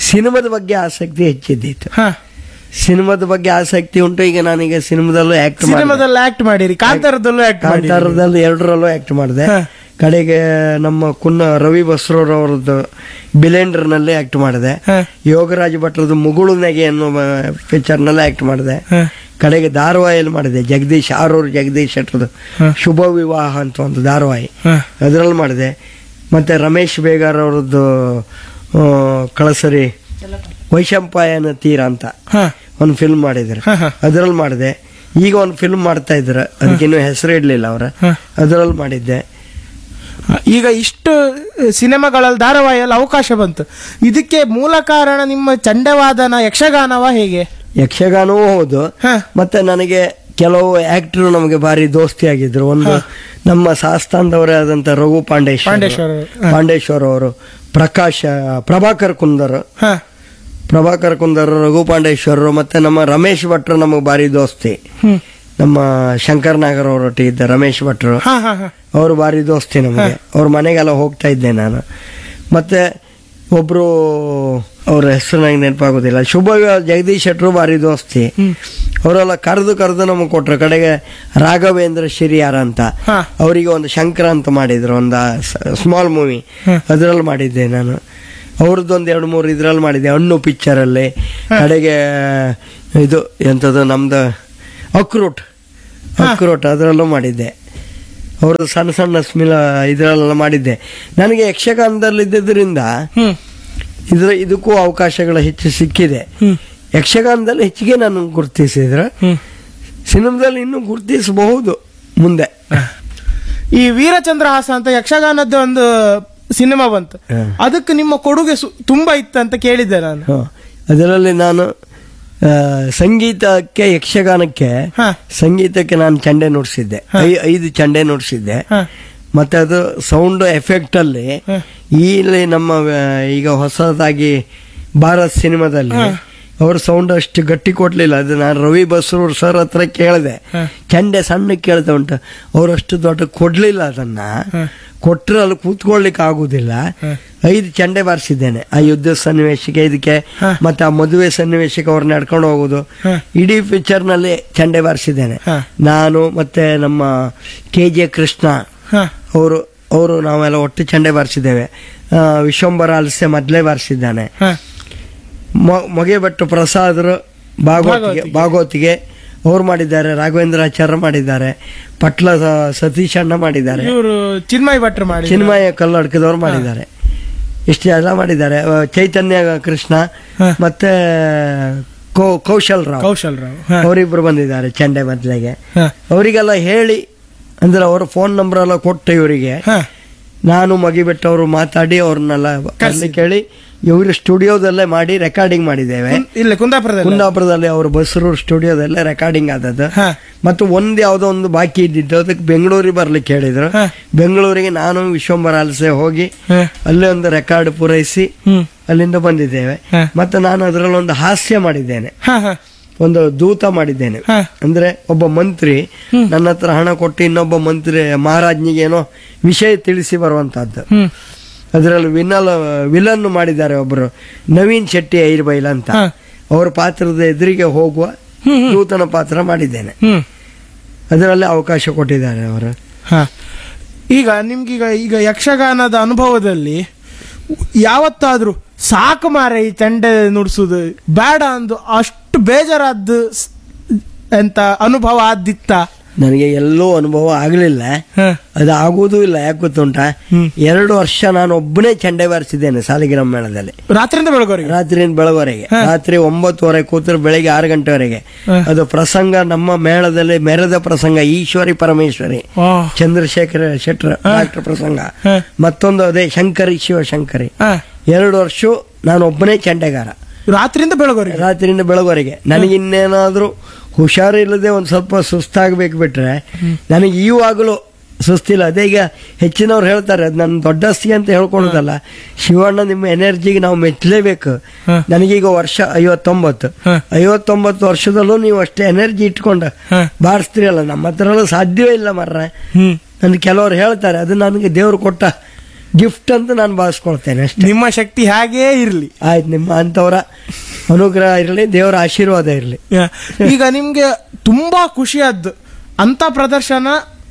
ಸಿನಿಮಾದ ಬಗ್ಗೆ ಆಸಕ್ತಿ ಹೆಚ್ಚಿದ್ದಿತ್ತು ಹ ಸಿನಿಮಾದ ಬಗ್ಗೆ ಆಸಕ್ತಿ ಉಂಟು ಈಗ ನಾನೀಗ ಸಿನಿಮಾದಲ್ಲೂ ಆಕ್ಟ್ ಸಿನಿಮಾದಲ್ಲಿ ಆಕ್ಟ್ ಮಾಡಿರಿ ಕಾಂತಾರದಲ್ಲೂ ಆಕ್ಟ್ ಮಾಡಿರಿ ಕಾಂತಾರದಲ್ಲಿ ಎರಡರಲ್ಲೂ ಆಕ್ಟ್ ಮಾಡಿದೆ ಹ. ಕಡೆಗೆ ನಮ್ಮ ಕುನ್ನ ರವಿ ಬಸ್ರವ್ರವ್ರದ್ದು ಬಿಲೆಂಡರ್ನಲ್ಲಿ ಆಕ್ಟ್ ಮಾಡಿದೆ ಹ. ಯೋಗರಾಜ್ ಭಟ್ರದ್ದು ಮುಗುಳು ನೆಗೆ ಅನ್ನುವ ಪಿಕ್ಚರ್ನಲ್ಲಿ ಆಕ್ಟ್ ಮಾಡಿದೆ ಹ. ಕಡೆಗೆ ಧಾರಾವಾಹಿಯಲ್ಲಿ ಮಾಡಿದೆ ಜಗದೀಶ್ ಆರೂರು ಜಗದೀಶ್ ಶೆಟ್ರದ್ದು ಹ. ಶುಭ ವಿವಾಹ ಅಂತ ಒಂದು ಧಾರಾವಾಹಿ ಹ. ಅದರಲ್ಲಿ ಮಾಡಿದೆ ಮತ್ತೆ ರಮೇಶ್ ಬೇಗಾರ್ ಅವರದ್ದು ಆ, ಕಳಸರಿ ವೈಶಂಪಾಯನ ತೀರ ಅಂತ ಹ ಒಂದು ಫಿಲ್ಮ್ ಮಾಡಿದ್ರು ಹ, ಹ. ಅದರಲ್ಲಿ ಮಾಡಿದೆ ಈಗ ಒಂದು ಫಿಲ್ಮ್ ಮಾಡ್ತಾ ಇದ್ರು ಅದಕ್ಕಿನ್ನೂ ಹೆಸರು ಇಡ್ಲಿಲ್ಲ ಅವ್ರ ಹ. ಅದರಲ್ಲಿ ಮಾಡಿದ್ದೆ ಈಗ ಇಷ್ಟು ಸಿನಿಮಾಗಳಲ್ಲಿ ಧಾರಾವಾಹಿಯಲ್ಲಿ ಅವಕಾಶ ಬಂತು ಇದಕ್ಕೆ ಮೂಲ ಕಾರಣ ನಿಮ್ಮ ಚಂಡವಾದನ ಯಕ್ಷಗಾನವ ಹೇಗೆ ಯಕ್ಷಗಾನವೂ ಹೌದು ಹ. ಮತ್ತೆ ನನಗೆ ಕೆಲವು ಆಕ್ಟರ್ ನಮಗೆ ಭಾರಿ ದೋಸ್ತಿ ಆಗಿದ್ರು ಒಂದು ನಮ್ಮ ಸಾಸ್ತಾನದವರೇ ಆದಂತ ರಘು ಪಾಂಡೇಶ್ವರ ಪಾಂಡೇಶ್ವರ, ಹ. ಪಾಂಡೇಶ್ವರ ಅವರು ಪ್ರಕಾಶ್ ಪ್ರಭಾಕರ್ ಕುಂದರ್ ಹ ಪ್ರಭಾಕರ್ ಕುಂದರ್ ರಘು ಪಾಂಡೇಶ್ವರರು ಮತ್ತೆ ನಮ್ಮ ರಮೇಶ್ ಭಟ್ರು ನಮಗೆ ಭಾರಿ ದೋಸ್ತಿ ಹ್ಮ್ ನಮ್ಮ ಶಂಕರ್ ನಾಗರ್ ಅವರೊಟ್ಟಿಗೆ ಇದ್ದ ರಮೇಶ್ ಭಟ್ರು ಹ ಹ ಹ ಅವರು ಭಾರಿ ದೋಸ್ತಿ ನಮಗೆ ಅವ್ರ ಮನೆಗೆಲ್ಲ ಹೋಗ್ತಾ ಇದ್ದೆ ನಾನು ಮತ್ತೆ ಒಬ್ರು ಅವ್ರ ಹೆಸರು ನಂಗೆ ನೆನಪಾಗೋದಿಲ್ಲ ಶುಭ ಜಗದೀಶ್ ಶೆಟ್ರು ಭಾರಿ ದೋಸ್ತಿ ಹ್ಮ್. ಅವರೆಲ್ಲ ಕರೆದು ಕರೆದು ನಮಗೆ ಕೊಟ್ರು ಕಡೆಗೆ ರಾಘವೇಂದ್ರ ಶಿರಿಯಾರ ಅಂತ ಹಾ. ಅವರಿಗೆ ಒಂದು ಶಂಕರ ಅಂತ ಮಾಡಿದ್ರು ಒಂದು ಸ್ಮಾಲ್ ಮೂವಿ ಹ್ಮ್. ಅದರಲ್ಲಿ ಮಾಡಿದ್ದೆ ನಾನು ಅವ್ರದ್ದೊಂದು ಎರಡು ಮೂರು ಇದ್ರಲ್ಲಿ ಮಾಡಿದ್ದೆ ಹಣ್ಣು ಪಿಕ್ಚರಲ್ಲಿ ಕಡೆಗೆ ಇದು ಎಂಥದ್ದು ನಮ್ದು ಅಕ್ರೂಟ್ ಅಕ್ರೂಟ್ ಅದರಲ್ಲೂ ಮಾಡಿದ್ದೆ ಅವ್ರದ್ದು ಸಣ್ಣ ಸಣ್ಣ ಸ್ಮಿಲ ಇದರಲ್ಲೆಲ್ಲ ಮಾಡಿದ್ದೆ ನನಗೆ ಯಕ್ಷಗಾನದಲ್ಲಿದ್ದರಿಂದ ಹ್ಮ್ ಇದ್ರ ಇದಕ್ಕೂ ಅವಕಾಶಗಳು ಹೆಚ್ಚು ಸಿಕ್ಕಿದೆ ಹ್ಮ್ ಯಕ್ಷಗಾನದಲ್ಲಿ ಹೆಚ್ಚಿಗೆ ನಾನು ಗುರುತಿಸಿದ್ರೆ ಹ್ಮ್ ಸಿನಿಮಾದಲ್ಲಿ ಇನ್ನೂ ಗುರುತಿಸಬಹುದು ಮುಂದೆ ಈ ವೀರಚಂದ್ರಹಾಸ ಅಂತ ಯಕ್ಷಗಾನದ ಒಂದು ಸಿನಿಮಾ ಬಂತು ಹ. ಅದಕ್ಕೆ ನಿಮ್ಮ ಕೊಡುಗೆ ಸು- ತುಂಬಾ ಇತ್ತು ಅಂತ ಕೇಳಿದ್ದೆ ನಾನು ಹ. ಅದರಲ್ಲಿ ನಾನು ಆ, ಸಂಗೀತಕ್ಕೆ ಯಕ್ಷಗಾನಕ್ಕೆ ಹ. ಸಂಗೀತಕ್ಕೆ ನಾನು ಚಂಡೆ ನುಡಿಸಿದ್ದೆ ಐ- ಐದು ಚಂಡೆ ನುಡಿಸಿದ್ದೆ ಹ. ಮತ್ತೆ ಅದು ಸೌಂಡ್ ಎಫೆಕ್ಟ್ ಅಲ್ಲಿ ಹ. ಇಲ್ಲಿ ನಮ್ಮ ಆ, ಈಗ ಹೊಸದಾಗಿ ಭಾರತ್ ಸಿನಿಮಾದಲ್ಲಿ ಹ. ಅವ್ರ ಸೌಂಡ್ ಅಷ್ಟು ಗಟ್ಟಿ ಕೊಡ್ಲಿಲ್ಲ ಅದು ನಾನು ರವಿ ಬಸ್ರೂರ್ ಸರ್ ಹತ್ರ ಕೇಳಿದೆ ಹ. ಚಂಡೆ ಸಣ್ಣ ಕೇಳ್ತಾ ಉಂಟು ಅವ್ರು ಅಷ್ಟು ದೊಡ್ಡ ಕೊಡ್ಲಿಲ್ಲ ಅದನ್ನ ಹ. ಕೊಟ್ರೆ ಅಲ್ಲಿ ಕೂತ್ಕೊಳ್ಲಿಕ್ಕೆ ಆಗುದಿಲ್ಲ ಹ. ಐದು ಚಂಡೆ ಬಾರಿಸಿದ್ದೇನೆ ಆ ಯುದ್ಧ ಸನ್ನಿವೇಶಕ್ಕೆ ಇದಕ್ಕೆ ಹ. ಮತ್ತೆ ಆ ಮದುವೆ ಸನ್ನಿವೇಶಕ್ಕೆ ಅವ್ರು ನಡ್ಕೊಂಡು ಹೋಗುದು ಹ. ಇಡೀ ಪಿಕ್ಚರ್ ನಲ್ಲಿ ಚಂಡೆ ಬಾರಿಸಿದ್ದೇನೆ ಹ. ನಾನು ಮತ್ತೆ ನಮ್ಮ ಕೆ ಜೆ ಕೃಷ್ಣ ಹ. ಅವರು ಅವರು ನಾವೆಲ್ಲ ಒಟ್ಟು ಚಂಡೆ ಬಾರಿಸಿದ್ದೇವೆ ಆ, ವಿಶ್ವಂಬರ ಅಲಸೆ ಮೊದಲೇ ಬಾರಿಸಿದ್ದಾನೆ ಹ. ಮೊ- ಮೊಗೆ ಭಟ್ಟು ಪ್ರಸಾದರು ಭಾಗವತಿಗೆ ಭಾಗವತಿಗೆ. ಭಾಗವತಿಗೆ ಅವ್ರು ಮಾಡಿದ್ದಾರೆ ರಾಘವೇಂದ್ರಾಚಾರ್ಯ ಮಾಡಿದ್ದಾರೆ ಪಟ್ಲ ಸ- ಸತೀಶ್ ಅಣ್ಣ ಮಾಡಿದ್ದಾರೆ ಇವರು ಚಿನ್ಮಯ್ ಭಟ್ರು ಮಾಡಿ ಚಿನ್ಮಯ ಕಲ್ಲಡ್ಕದವ್ರು ಮಾಡಿದ್ದಾರೆ ಇಷ್ಟು ಎಲ್ಲ ಮಾಡಿದ್ದಾರೆ ಆ, ಚೈತನ್ಯ ಕೃಷ್ಣ ಹ. ಮತ್ತೆ ಕೌ- ಕೌಶಲ್ ರಾವ್ ಕೌಶಲ್ ರಾವ್ ಹ. ಅವರಿಬ್ರು ಬಂದಿದ್ದಾರೆ ಚಂಡೆ ಬದಲಿಗೆ ಹ. ಅವರಿಗೆಲ್ಲ ಹೇಳಿ ಅಂದ್ರೆ ಅವರ ಫೋನ್ ನಂಬರ್ ಎಲ್ಲ ಕೊಟ್ಟು ಇವರಿಗೆ ಹ. ನಾನು ಮಗಿಬಿಟ್ಟವರು ಮಾತಾಡಿ ಅವ್ರನ್ನೆಲ್ಲ ಅಲ್ಲಿ ಕೇಳಿ ಇವರು ಸ್ಟುಡಿಯೋದಲ್ಲೇ ಮಾಡಿ ರೆಕಾರ್ಡಿಂಗ್ ಮಾಡಿದ್ದೇವೆ ಕುಂ- ಇಲ್ಲ ಕುಂದಾಪುರದಲ್ಲಿ ಕುಂದಾಪುರದಲ್ಲಿ ಅವರು ಬಸರೂರು ಸ್ಟುಡಿಯೋದಲ್ಲೇ ರೆಕಾರ್ಡಿಂಗ್ ಆದದ್ದು ಹ. ಮತ್ತು ಒಂದು ಯಾವುದೋ ಒಂದು ಬಾಕಿ ಇದ್ದಿದ್ದು ಅದಕ್ಕೆ ಬೆಂಗಳೂರಿಗೆ ಬರ್ಲಿಕ್ಕೆ ಹೇಳಿದ್ರು ಹ. ಬೆಂಗಳೂರಿಗೆ ನಾನು ವಿಶ್ವಂಬರ ಅಲಸೆ ಹೋಗಿ ಹ. ಅಲ್ಲೇ ಒಂದು ರೆಕಾರ್ಡ್ ಪೂರೈಸಿ ಹ್ಮ್ ಅಲ್ಲಿಂದ ಬಂದಿದ್ದೇವೆ ಹ. ಮತ್ತೆ ನಾನು ಅದರಲ್ಲಿ ಒಂದು ಹಾಸ್ಯ ಮಾಡಿದ್ದೇನೆ ಹ, ಹ. ಒಂದು ದೂತ ಮಾಡಿದ್ದೇನೆ ಹ. ಅಂದ್ರೆ ಒಬ್ಬ ಮಂತ್ರಿ ನನ್ನ ಹತ್ರ ಹಣ ಕೊಟ್ಟು ಇನ್ನೊಬ್ಬ ಮಂತ್ರಿ ಮಹಾರಾಜ್ನಿಗೆ ಏನೋ ವಿಷಯ ತಿಳಿಸಿ ಬರುವಂತಹದ್ದು ಹ್ಮ್ ಅದರಲ್ಲಿ ವಿನಲ್ ವಿಲನ್ ಮಾಡಿದ್ದಾರೆ ಒಬ್ಬರು ನವೀನ್ ಶೆಟ್ಟಿ ಐರ್ಬೈಲ್ ಅಂತ ಹ. ಅವ್ರ ಪಾತ್ರದ ಎದುರಿಗೆ ಹೋಗುವ ಹ್ಮ್, ಹ್ಮ್. ನೂತನ ಪಾತ್ರ ಮಾಡಿದ್ದೇನೆ ಹ್ಮ್ ಅದರಲ್ಲಿ ಅವಕಾಶ ಕೊಟ್ಟಿದ್ದಾರೆ ಅವರು ಹ. ಈಗ ನಿಮ್ಗೀಗ ಈಗ ಯಕ್ಷಗಾನದ ಅನುಭವದಲ್ಲಿ ಯಾವತ್ತಾದ್ರೂ ಸಾಕು ಮಾರ ಈ ಚಂಡೆ ನುಡ್ಸುದು ಬೇಡ ಅಂದು ಅಷ್ಟು ಬೇಜಾರಾದ್ದು ಸ್- ಎಂತ ಅನುಭವ ಆದಿತ್ತ ನನಗೆ ಎಲ್ಲೂ ಅನುಭವ ಆಗಲಿಲ್ಲ ಅದು ಆಗುವುದೂ ಇಲ್ಲ ಯಾಕೆ ಗೊತ್ತುಂಟಾ ಹ್ಮ್. ಎರಡು ವರ್ಷ ನಾನು ಒಬ್ಬನೇ ಚಂಡೆ ಬಾರಿಸಿದ್ದೇನೆ ಸಾಲಿಗ್ರಾಮ ಮೇಳದಲ್ಲಿ ರಾತ್ರಿಯಿಂದ ಬೆಳಗೋರಿಗೆ ರಾತ್ರಿಯಿಂದ ಬೆಳವರೆಗೆ ಹ. ರಾತ್ರಿ ಒಂಬತ್ತುವರೆ ಕೂತ್ರೆ ಬೆಳಿಗ್ಗೆ ಆರು ಗಂಟೆವರೆಗೆ ಹ. ಅದು ಪ್ರಸಂಗ ನಮ್ಮ ಮೇಳದಲ್ಲಿ ಮೆರೆದ ಪ್ರಸಂಗ ಈಶ್ವರಿ ಪರಮೇಶ್ವರಿ ಚಂದ್ರಶೇಖರ ಶೆಟ್ರ ಡಾಕ್ಟರ್ ಪ್ರಸಂಗ ಹ. ಮತ್ತೊಂದು ಅದೇ ಶಂಕರಿ ಶಿವಶಂಕರಿ ಎರಡು ವರ್ಷ ನಾನು ಒಬ್ಬನೇ ಚಂಡೆಗಾರ ರಾತ್ರಿಯಿಂದ ಬೆಳಗೋರಿಗೆ ರಾತ್ರಿಯಿಂದ ಬೆಳಗುವರೆಗೆ ನನಗೆ ಇನ್ನೇನಾದ್ರೂ ಹುಷಾರಿಲ್ಲದೆ ಒಂದು ಸ್ವಲ್ಪ ಸುಸ್ತಾಗಬೇಕು ಬಿಟ್ರೆ ನನಗೆ ಈವಾಗಲೂ ಸುಸ್ತಿಲ್ಲ ಅದೇ ಈಗ ಹೆಚ್ಚಿನವ್ರು ಹೇಳ್ತಾರೆ ಅದು ನನ್ನ ದೊಡ್ಡಸ್ತಿ ಅಂತ ಹೇಳ್ಕೊಳ್ಳೋದಲ್ಲ ಶಿವಣ್ಣ ನಿಮ್ಮ ಎನರ್ಜಿಗೆ ನಾವು ಮೆಚ್ಚಲೇಬೇಕು ಹ. ನನಗೀಗ ವರ್ಷ ಐವತ್ತೊಂಬತ್ತು ಹ. ಐವತ್ತೊಂಬತ್ತು ವರ್ಷದಲ್ಲೂ ನೀವು ಅಷ್ಟೇ ಎನರ್ಜಿ ಇಟ್ಕೊಂಡು ಹ. ಬಾರಿಸ್ತೀರಲ್ಲ ನಮ್ಮ ಹತ್ರ ಎಲ್ಲ ಸಾಧ್ಯವೇ ಇಲ್ಲ ಮರ್ರೆ ಹ್ಮ್ ನನ್ ಕೆಲವರು ಹೇಳ್ತಾರೆ ಅದು ನನಗೆ ದೇವರು ಕೊಟ್ಟ ಗಿಫ್ಟ್ ಅಂತ ನಾನು ಭಾವಿಸ್ಕೊಳ್ತೇನೆ ಅಷ್ಟೇ ನಿಮ್ಮ ಶಕ್ತಿ ಹಾಗೇ ಇರ್ಲಿ ಆಯ್ತು ನಿಮ್ಮ ಅಂತವರ ಅನುಗ್ರಹ ಇರಲಿ ದೇವರ ಆಶೀರ್ವಾದ ಇರಲಿ ಯಾ. ಈಗ ನಿಮ್ಗೆ ತುಂಬಾ ಖುಷಿಯಾದ್ದು ಅಂತ ಪ್ರದರ್ಶನ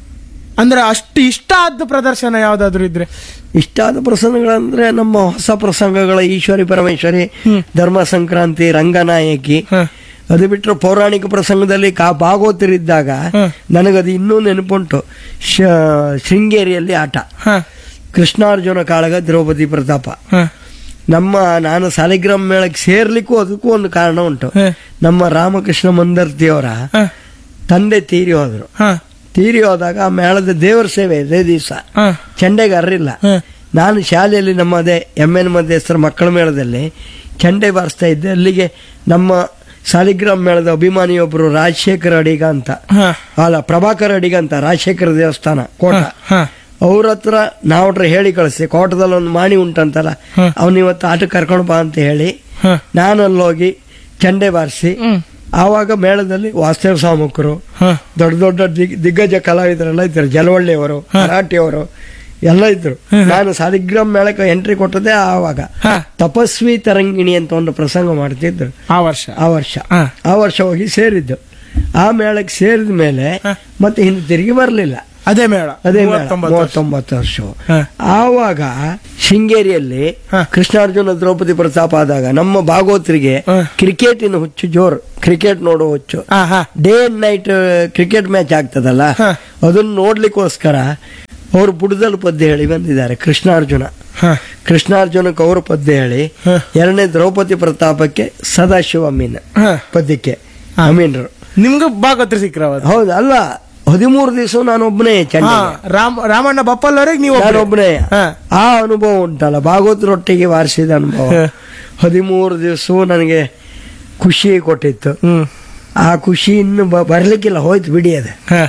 ಅಂದ್ರೆ ಅಷ್ಟು ಇಷ್ಟ ಆದ ಪ್ರದರ್ಶನ ಯಾವ್ದಾದ್ರು ಇದ್ರೆ ಇಷ್ಟಾದ ಪ್ರಸಂಗಗಳಂದ್ರೆ ನಮ್ಮ ಹೊಸ ಪ್ರಸಂಗಗಳ ಈಶ್ವರಿ ಪರಮೇಶ್ವರಿ ಧರ್ಮ ಸಂಕ್ರಾಂತಿ ರಂಗನಾಯಕಿ ಹ. ಅದು ಬಿಟ್ಟರೆ ಪೌರಾಣಿಕ ಪ್ರಸಂಗದಲ್ಲಿ ಕಾ ಭಾಗವತರಿದ್ದಾಗ ಹ. ನನಗದು ಇನ್ನೂ ನೆನಪುಂಟು ಶ- ಶೃಂಗೇರಿಯಲ್ಲಿ ಆಟ ಹ, ಕೃಷ್ಣಾರ್ಜುನ ಕಾಳಗ ದ್ರೌಪದಿ ಪ್ರತಾಪ ಹ, ನಮ್ಮ ನಾನು ಸಾಲಿಗ್ರಾಮ ಮೇಳಕ್ಕೆ ಸೇರ್ಲಿಕ್ಕೂ ಅದಕ್ಕೂ ಒಂದು ಕಾರಣ ಉಂಟು ಹ, ನಮ್ಮ ರಾಮಕೃಷ್ಣ ಮಂದರ್ತಿಯವರ ಹ, ತಂದೆ ತೀರಿ ಹೋದ್ರು ಹ, ತೀರಿ ಹೋದಾಗ ಆ ಮೇಳದ ದೇವರ ಸೇವೆ ಇದೇ ದಿವಸ ಹ, ಚಂಡೆಗಾರರಿಲ್ಲ ಹ, ನಾನು ಶಾಲೆಯಲ್ಲಿ ನಮ್ಮ ಅದೇ ಎಮ್ ಎನ್ ಮಧ್ಯಸ್ಥರ ಮಕ್ಕಳ ಮೇಳದಲ್ಲಿ ಚಂಡೆ ಬಾರಿಸ್ತಾ ಇದ್ದೆ ಅಲ್ಲಿಗೆ ನಮ್ಮ ಸಾಲಿಗ್ರಾಮ್ ಮೇಳದ ಅಭಿಮಾನಿಯೊಬ್ಬರು ರಾಜಶೇಖರ ಅಡಿಗ ಅಂತ ಹ, ಅಲ್ಲ ಪ್ರಭಾಕರ್ ಅಡಿಗ ಅಂತ ರಾಜಶೇಖರ ದೇವಸ್ಥಾನ ಕೋಟ ಹ, ಅವ್ರ ಹತ್ರ ನಾವ್ರ ಹೇಳಿ ಕಳಿಸಿ ಕೋಟದಲ್ಲಿ ಒಂದು ಮಾಣಿ ಉಂಟಂತಲ್ಲ ಹ. ಅವನ್ ಇವತ್ತು ಆಟಕ್ಕೆ ಕರ್ಕೊಂಡು ಬಾ ಅಂತ ಹೇಳಿ ಹ, ನಾನು ಅಲ್ಲಿ ಹೋಗಿ ಚಂಡೆ ಬಾರಿಸಿ ಹ್ಮ್, ಆವಾಗ ಮೇಳದಲ್ಲಿ ವಾಸ್ತವ ಸಾಮುಕರು ಹ, ದೊಡ್ಡ ದೊಡ್ಡ ದಿಗ್- ದಿಗ್ಗಜ ಕಲಾವಿದರೆಲ್ಲ ಇದ್ರು ಜಲವಳ್ಳಿಯವರು ಮರಾಠಿಯವರು ಎಲ್ಲ ಇದ್ರು ನಾನು ಸಾಲಿಗ್ರಾಮ್ ಮೇಳಕ್ಕೆ ಎಂಟ್ರಿ ಕೊಟ್ಟದೆ ಆವಾಗ ಹ, ತಪಸ್ವಿ ತರಂಗಿಣಿ ಅಂತ ಒಂದು ಪ್ರಸಂಗ ಮಾಡ್ತಿದ್ರು ಆ ವರ್ಷ ಆ ವರ್ಷ ಹ. ಆ ವರ್ಷ ಹೋಗಿ ಸೇರಿದ್ದು ಆ ಮೇಳಕ್ಕೆ ಸೇರಿದ ಮೇಲೆ ಹ. ಮತ್ತೆ ಹಿಂದೆ ತಿರುಗಿ ಬರಲಿಲ್ಲ ಅದೇ ಮೇಳ ಅದೇ ಮೇಳ, ಮೂವತ್ತೊಂಬತ್ತು ವರ್ಷ. ಮೂವತ್ತೊಂಬತ್ತು ವರ್ಷ ಹ. ಆವಾಗ ಶೃಂಗೇರಿಯಲ್ಲಿ ಹ. ಕೃಷ್ಣಾರ್ಜುನ ದ್ರೌಪದಿ ಪ್ರತಾಪ ಆದಾಗ ನಮ್ಮ ಭಾಗವತರಿಗೆ ಹ. ಕ್ರಿಕೆಟಿನ ಹುಚ್ಚು ಜೋರು ಕ್ರಿಕೆಟ್ ನೋಡೋ ಹುಚ್ಚು ಹ, ಹ, day and night cricket match ಆಗ್ತದಲ್ಲ ಹ. ಅದನ್ನ ನೋಡ್ಲಿಕ್ಕೋಸ್ಕರ ಅವರು ಬುಡದಲ್ಲಿ ಪದ್ಯ ಹೇಳಿ ಬಂದಿದ್ದಾರೆ ಕೃಷ್ಣಾರ್ಜುನ ಹ, ಕೃಷ್ಣಾರ್ಜುನಕ್ಕೆ ಅವರು ಪದ್ಯ ಹೇಳಿ ಹ. ಎರಡನೇ ದ್ರೌಪದಿ ಪ್ರತಾಪಕ್ಕೆ ಸದಾಶಿವ ಅಮೀನ್ ಹ. ಪದ್ಯಕ್ಕೆ ಹ. ಅಮೀನ್ರು ನಿಮ್ಗೂ ಭಾಗವತ್ರಿ ಸಿಕ್ಕ್ರವದು ಹೌದು ಅಲ್ಲ ಹದಿಮೂರು ದಿವಸ ನಾನೊಬ್ಬನೇ ಹಾ ಚಂಡ ರಾಮ ರಾಮಣ್ಣ ಬಪ್ಪಲ್ವರೆಗೆ ನೀವು ಒಬ್ರೇ. ನಾನೊಬ್ಬನೇ ಹ, ಆ ಅನುಭವ ಉಂಟಲ್ಲ ಭಾಗವತರೊಟ್ಟಿಗೆ ವಾರಿಸಿದ ಅನುಭವ ಹ. ಹದಿಮೂರು ದಿವಸವೂ ನನಗೆ ಖುಷಿ ಕೊಟ್ಟಿತ್ತು ಹ್ಮ್ ಆ ಖುಷಿ ಇನ್ನು ಬ- ಬರ್ಲಿಕ್ಕಿಲ್ಲ ಹೋಯ್ತು ಬಿಡಿ ಅದು ಹ.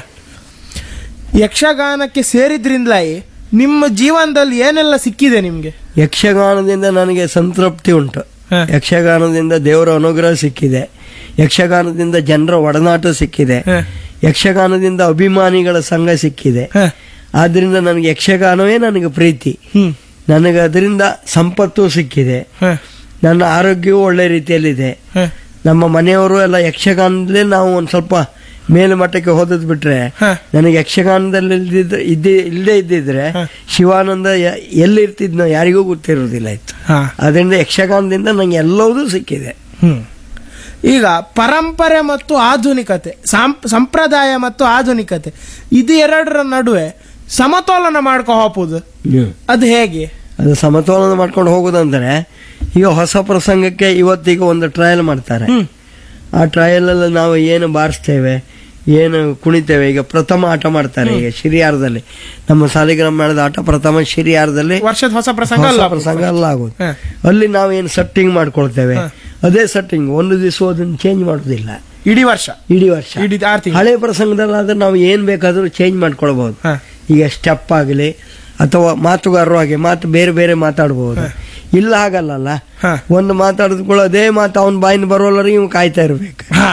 ಯಕ್ಷಗಾನಕ್ಕೆ ಸೇರಿದ್ರಿಂದಲೇ ನಿಮ್ಮ ಜೀವನದಲ್ಲಿ ಏನೆಲ್ಲ ಸಿಕ್ಕಿದೆ ನಿಮ್ಗೆ ಯಕ್ಷಗಾನದಿಂದ ನನಗೆ ಸಂತೃಪ್ತಿ ಉಂಟು ಹ. ಯಕ್ಷಗಾನದಿಂದ ದೇವರ ಅನುಗ್ರಹ ಸಿಕ್ಕಿದೆ ಯಕ್ಷಗಾನದಿಂದ ಜನರ ಒಡನಾಟ ಸಿಕ್ಕಿದೆ ಹ. ಯಕ್ಷಗಾನದಿಂದ ಅಭಿಮಾನಿಗಳ ಸಂಘ ಸಿಕ್ಕಿದೆ ಹ. ಆದ್ರಿಂದ ನನಗೆ ಯಕ್ಷಗಾನವೇ ನನಗೆ ಪ್ರೀತಿ ಹ್ಮ್ ನನಗೆ ಅದರಿಂದ ಸಂಪತ್ತು ಸಿಕ್ಕಿದೆ ಹ. ನನ್ನ ಆರೋಗ್ಯವೂ ಒಳ್ಳೆ ರೀತಿಯಲ್ಲಿದೆ ಹ. ನಮ್ಮ ಮನೆಯವರು ಎಲ್ಲ ಯಕ್ಷಗಾನದಲ್ಲೇ ನಾವು ಒಂದು ಸ್ವಲ್ಪ ಮೇಲ್ಮಟ್ಟಕ್ಕೆ ಹೋದದ್ ಬಿಟ್ರೆ ಹ. ನನಗೆ ಯಕ್ಷಗಾನದಲ್ಲಿ ಇಲ್ದಿದ್ರೆ ಇದ್ದೇ ಇಲ್ಲದೆ ಇದ್ದಿದ್ರೆ ಹ. ಶಿವಾನಂದ ಯ- ಎಲ್ಲಿರ್ತಿದ್ನೋ ಯಾರಿಗೂ ಗೊತ್ತಿರೋದಿಲ್ಲ ಇತ್ತು ಹ. ಅದರಿಂದ ಯಕ್ಷಗಾನದಿಂದ ನಂಗೆ ಎಲ್ಲವೂ ಸಿಕ್ಕಿದೆ ಹ್ಮ್. ಈಗ ಪರಂಪರೆ ಮತ್ತು ಆಧುನಿಕತೆ ಸಾಂಪ್- ಸಂಪ್ರದಾಯ ಮತ್ತು ಆಧುನಿಕತೆ ಇದು ಎರಡರ ನಡುವೆ ಸಮತೋಲನ ಮಾಡ್ಕೊ ಹೋಗುದು ಅದು ಹೇಗೆ ಅದು ಸಮತೋಲನ ಮಾಡ್ಕೊಂಡು ಹೋಗೋದಂದ್ರೆ ಈಗ ಹೊಸ ಪ್ರಸಂಗಕ್ಕೆ ಇವತ್ತೀಗ ಒಂದು ಟ್ರಯಲ್ ಮಾಡ್ತಾರೆ ಹ್ಮ್. ಆ ಟ್ರಯಲ್ ಅಲ್ಲಿ ನಾವು ಏನು ಬಾರಿಸ್ತೇವೆ ಏನು ಕುಣಿತೇವೆ ಈಗ ಪ್ರಥಮ ಆಟ ಮಾಡ್ತಾರೆ ಈಗ ಶಿರಿಯಾರದಲ್ಲಿ ನಮ್ಮ ಸಾಲಿಗ್ರಾಮ ಮೇಳದ ಆಟ ಪ್ರಥಮ ಶಿರಿಯಾರದಲ್ಲಿ ವರ್ಷದ ಹೊಸ ಪ್ರಸಂಗ ಹೊಸ ಅಲ್ಲ ಪ್ರಸಂಗ ಅಲ್ಲ ಆಗೋದು ಹ. ಅಲ್ಲಿ ನಾವೇನು ಸೆಟ್ಟಿಂಗ್ ಮಾಡ್ಕೊಳ್ತೇವೆ ಹ. ಅದೇ ಸೆಟ್ಟಿಂಗ್ ಒಂದು ದಿವಸ ಅದನ್ನು ಚೇಂಜ್ ಮಾಡೋದಿಲ್ಲ ಇಡೀ ವರ್ಷ ಇಡೀ ವರ್ಷ ಇಡೀ ಆರು ತಿಂಗಳು ಹಳೆ ಪ್ರಸಂಗದಲ್ಲಾದ್ರೆ ನಾವು ಏನ್ ಬೇಕಾದ್ರೂ ಚೇಂಜ್ ಮಾಡ್ಕೊಳ್ಬಹುದು ಹ. ಈಗ ಸ್ಟೆಪ್ ಆಗಲಿ ಅಥವಾ ಮಾತುಗಾರರು ಹಾಗೆ ಮಾತು ಬೇರೆ ಬೇರೆ ಮಾತಾಡಬಹುದು ಇಲ್ಲ ಹಾಗಲ್ಲಲ್ಲ ಹ. ಒಂದು ಮಾತಾಡಿದ ಕೂಡ ಅದೇ ಮಾತು ಅವನ ಬಾಯಿನ ಬರೋಲ್ಲರಿ ಇವ್ ಕಾಯ್ತಾ ಇರ್ಬೇಕು ಹ.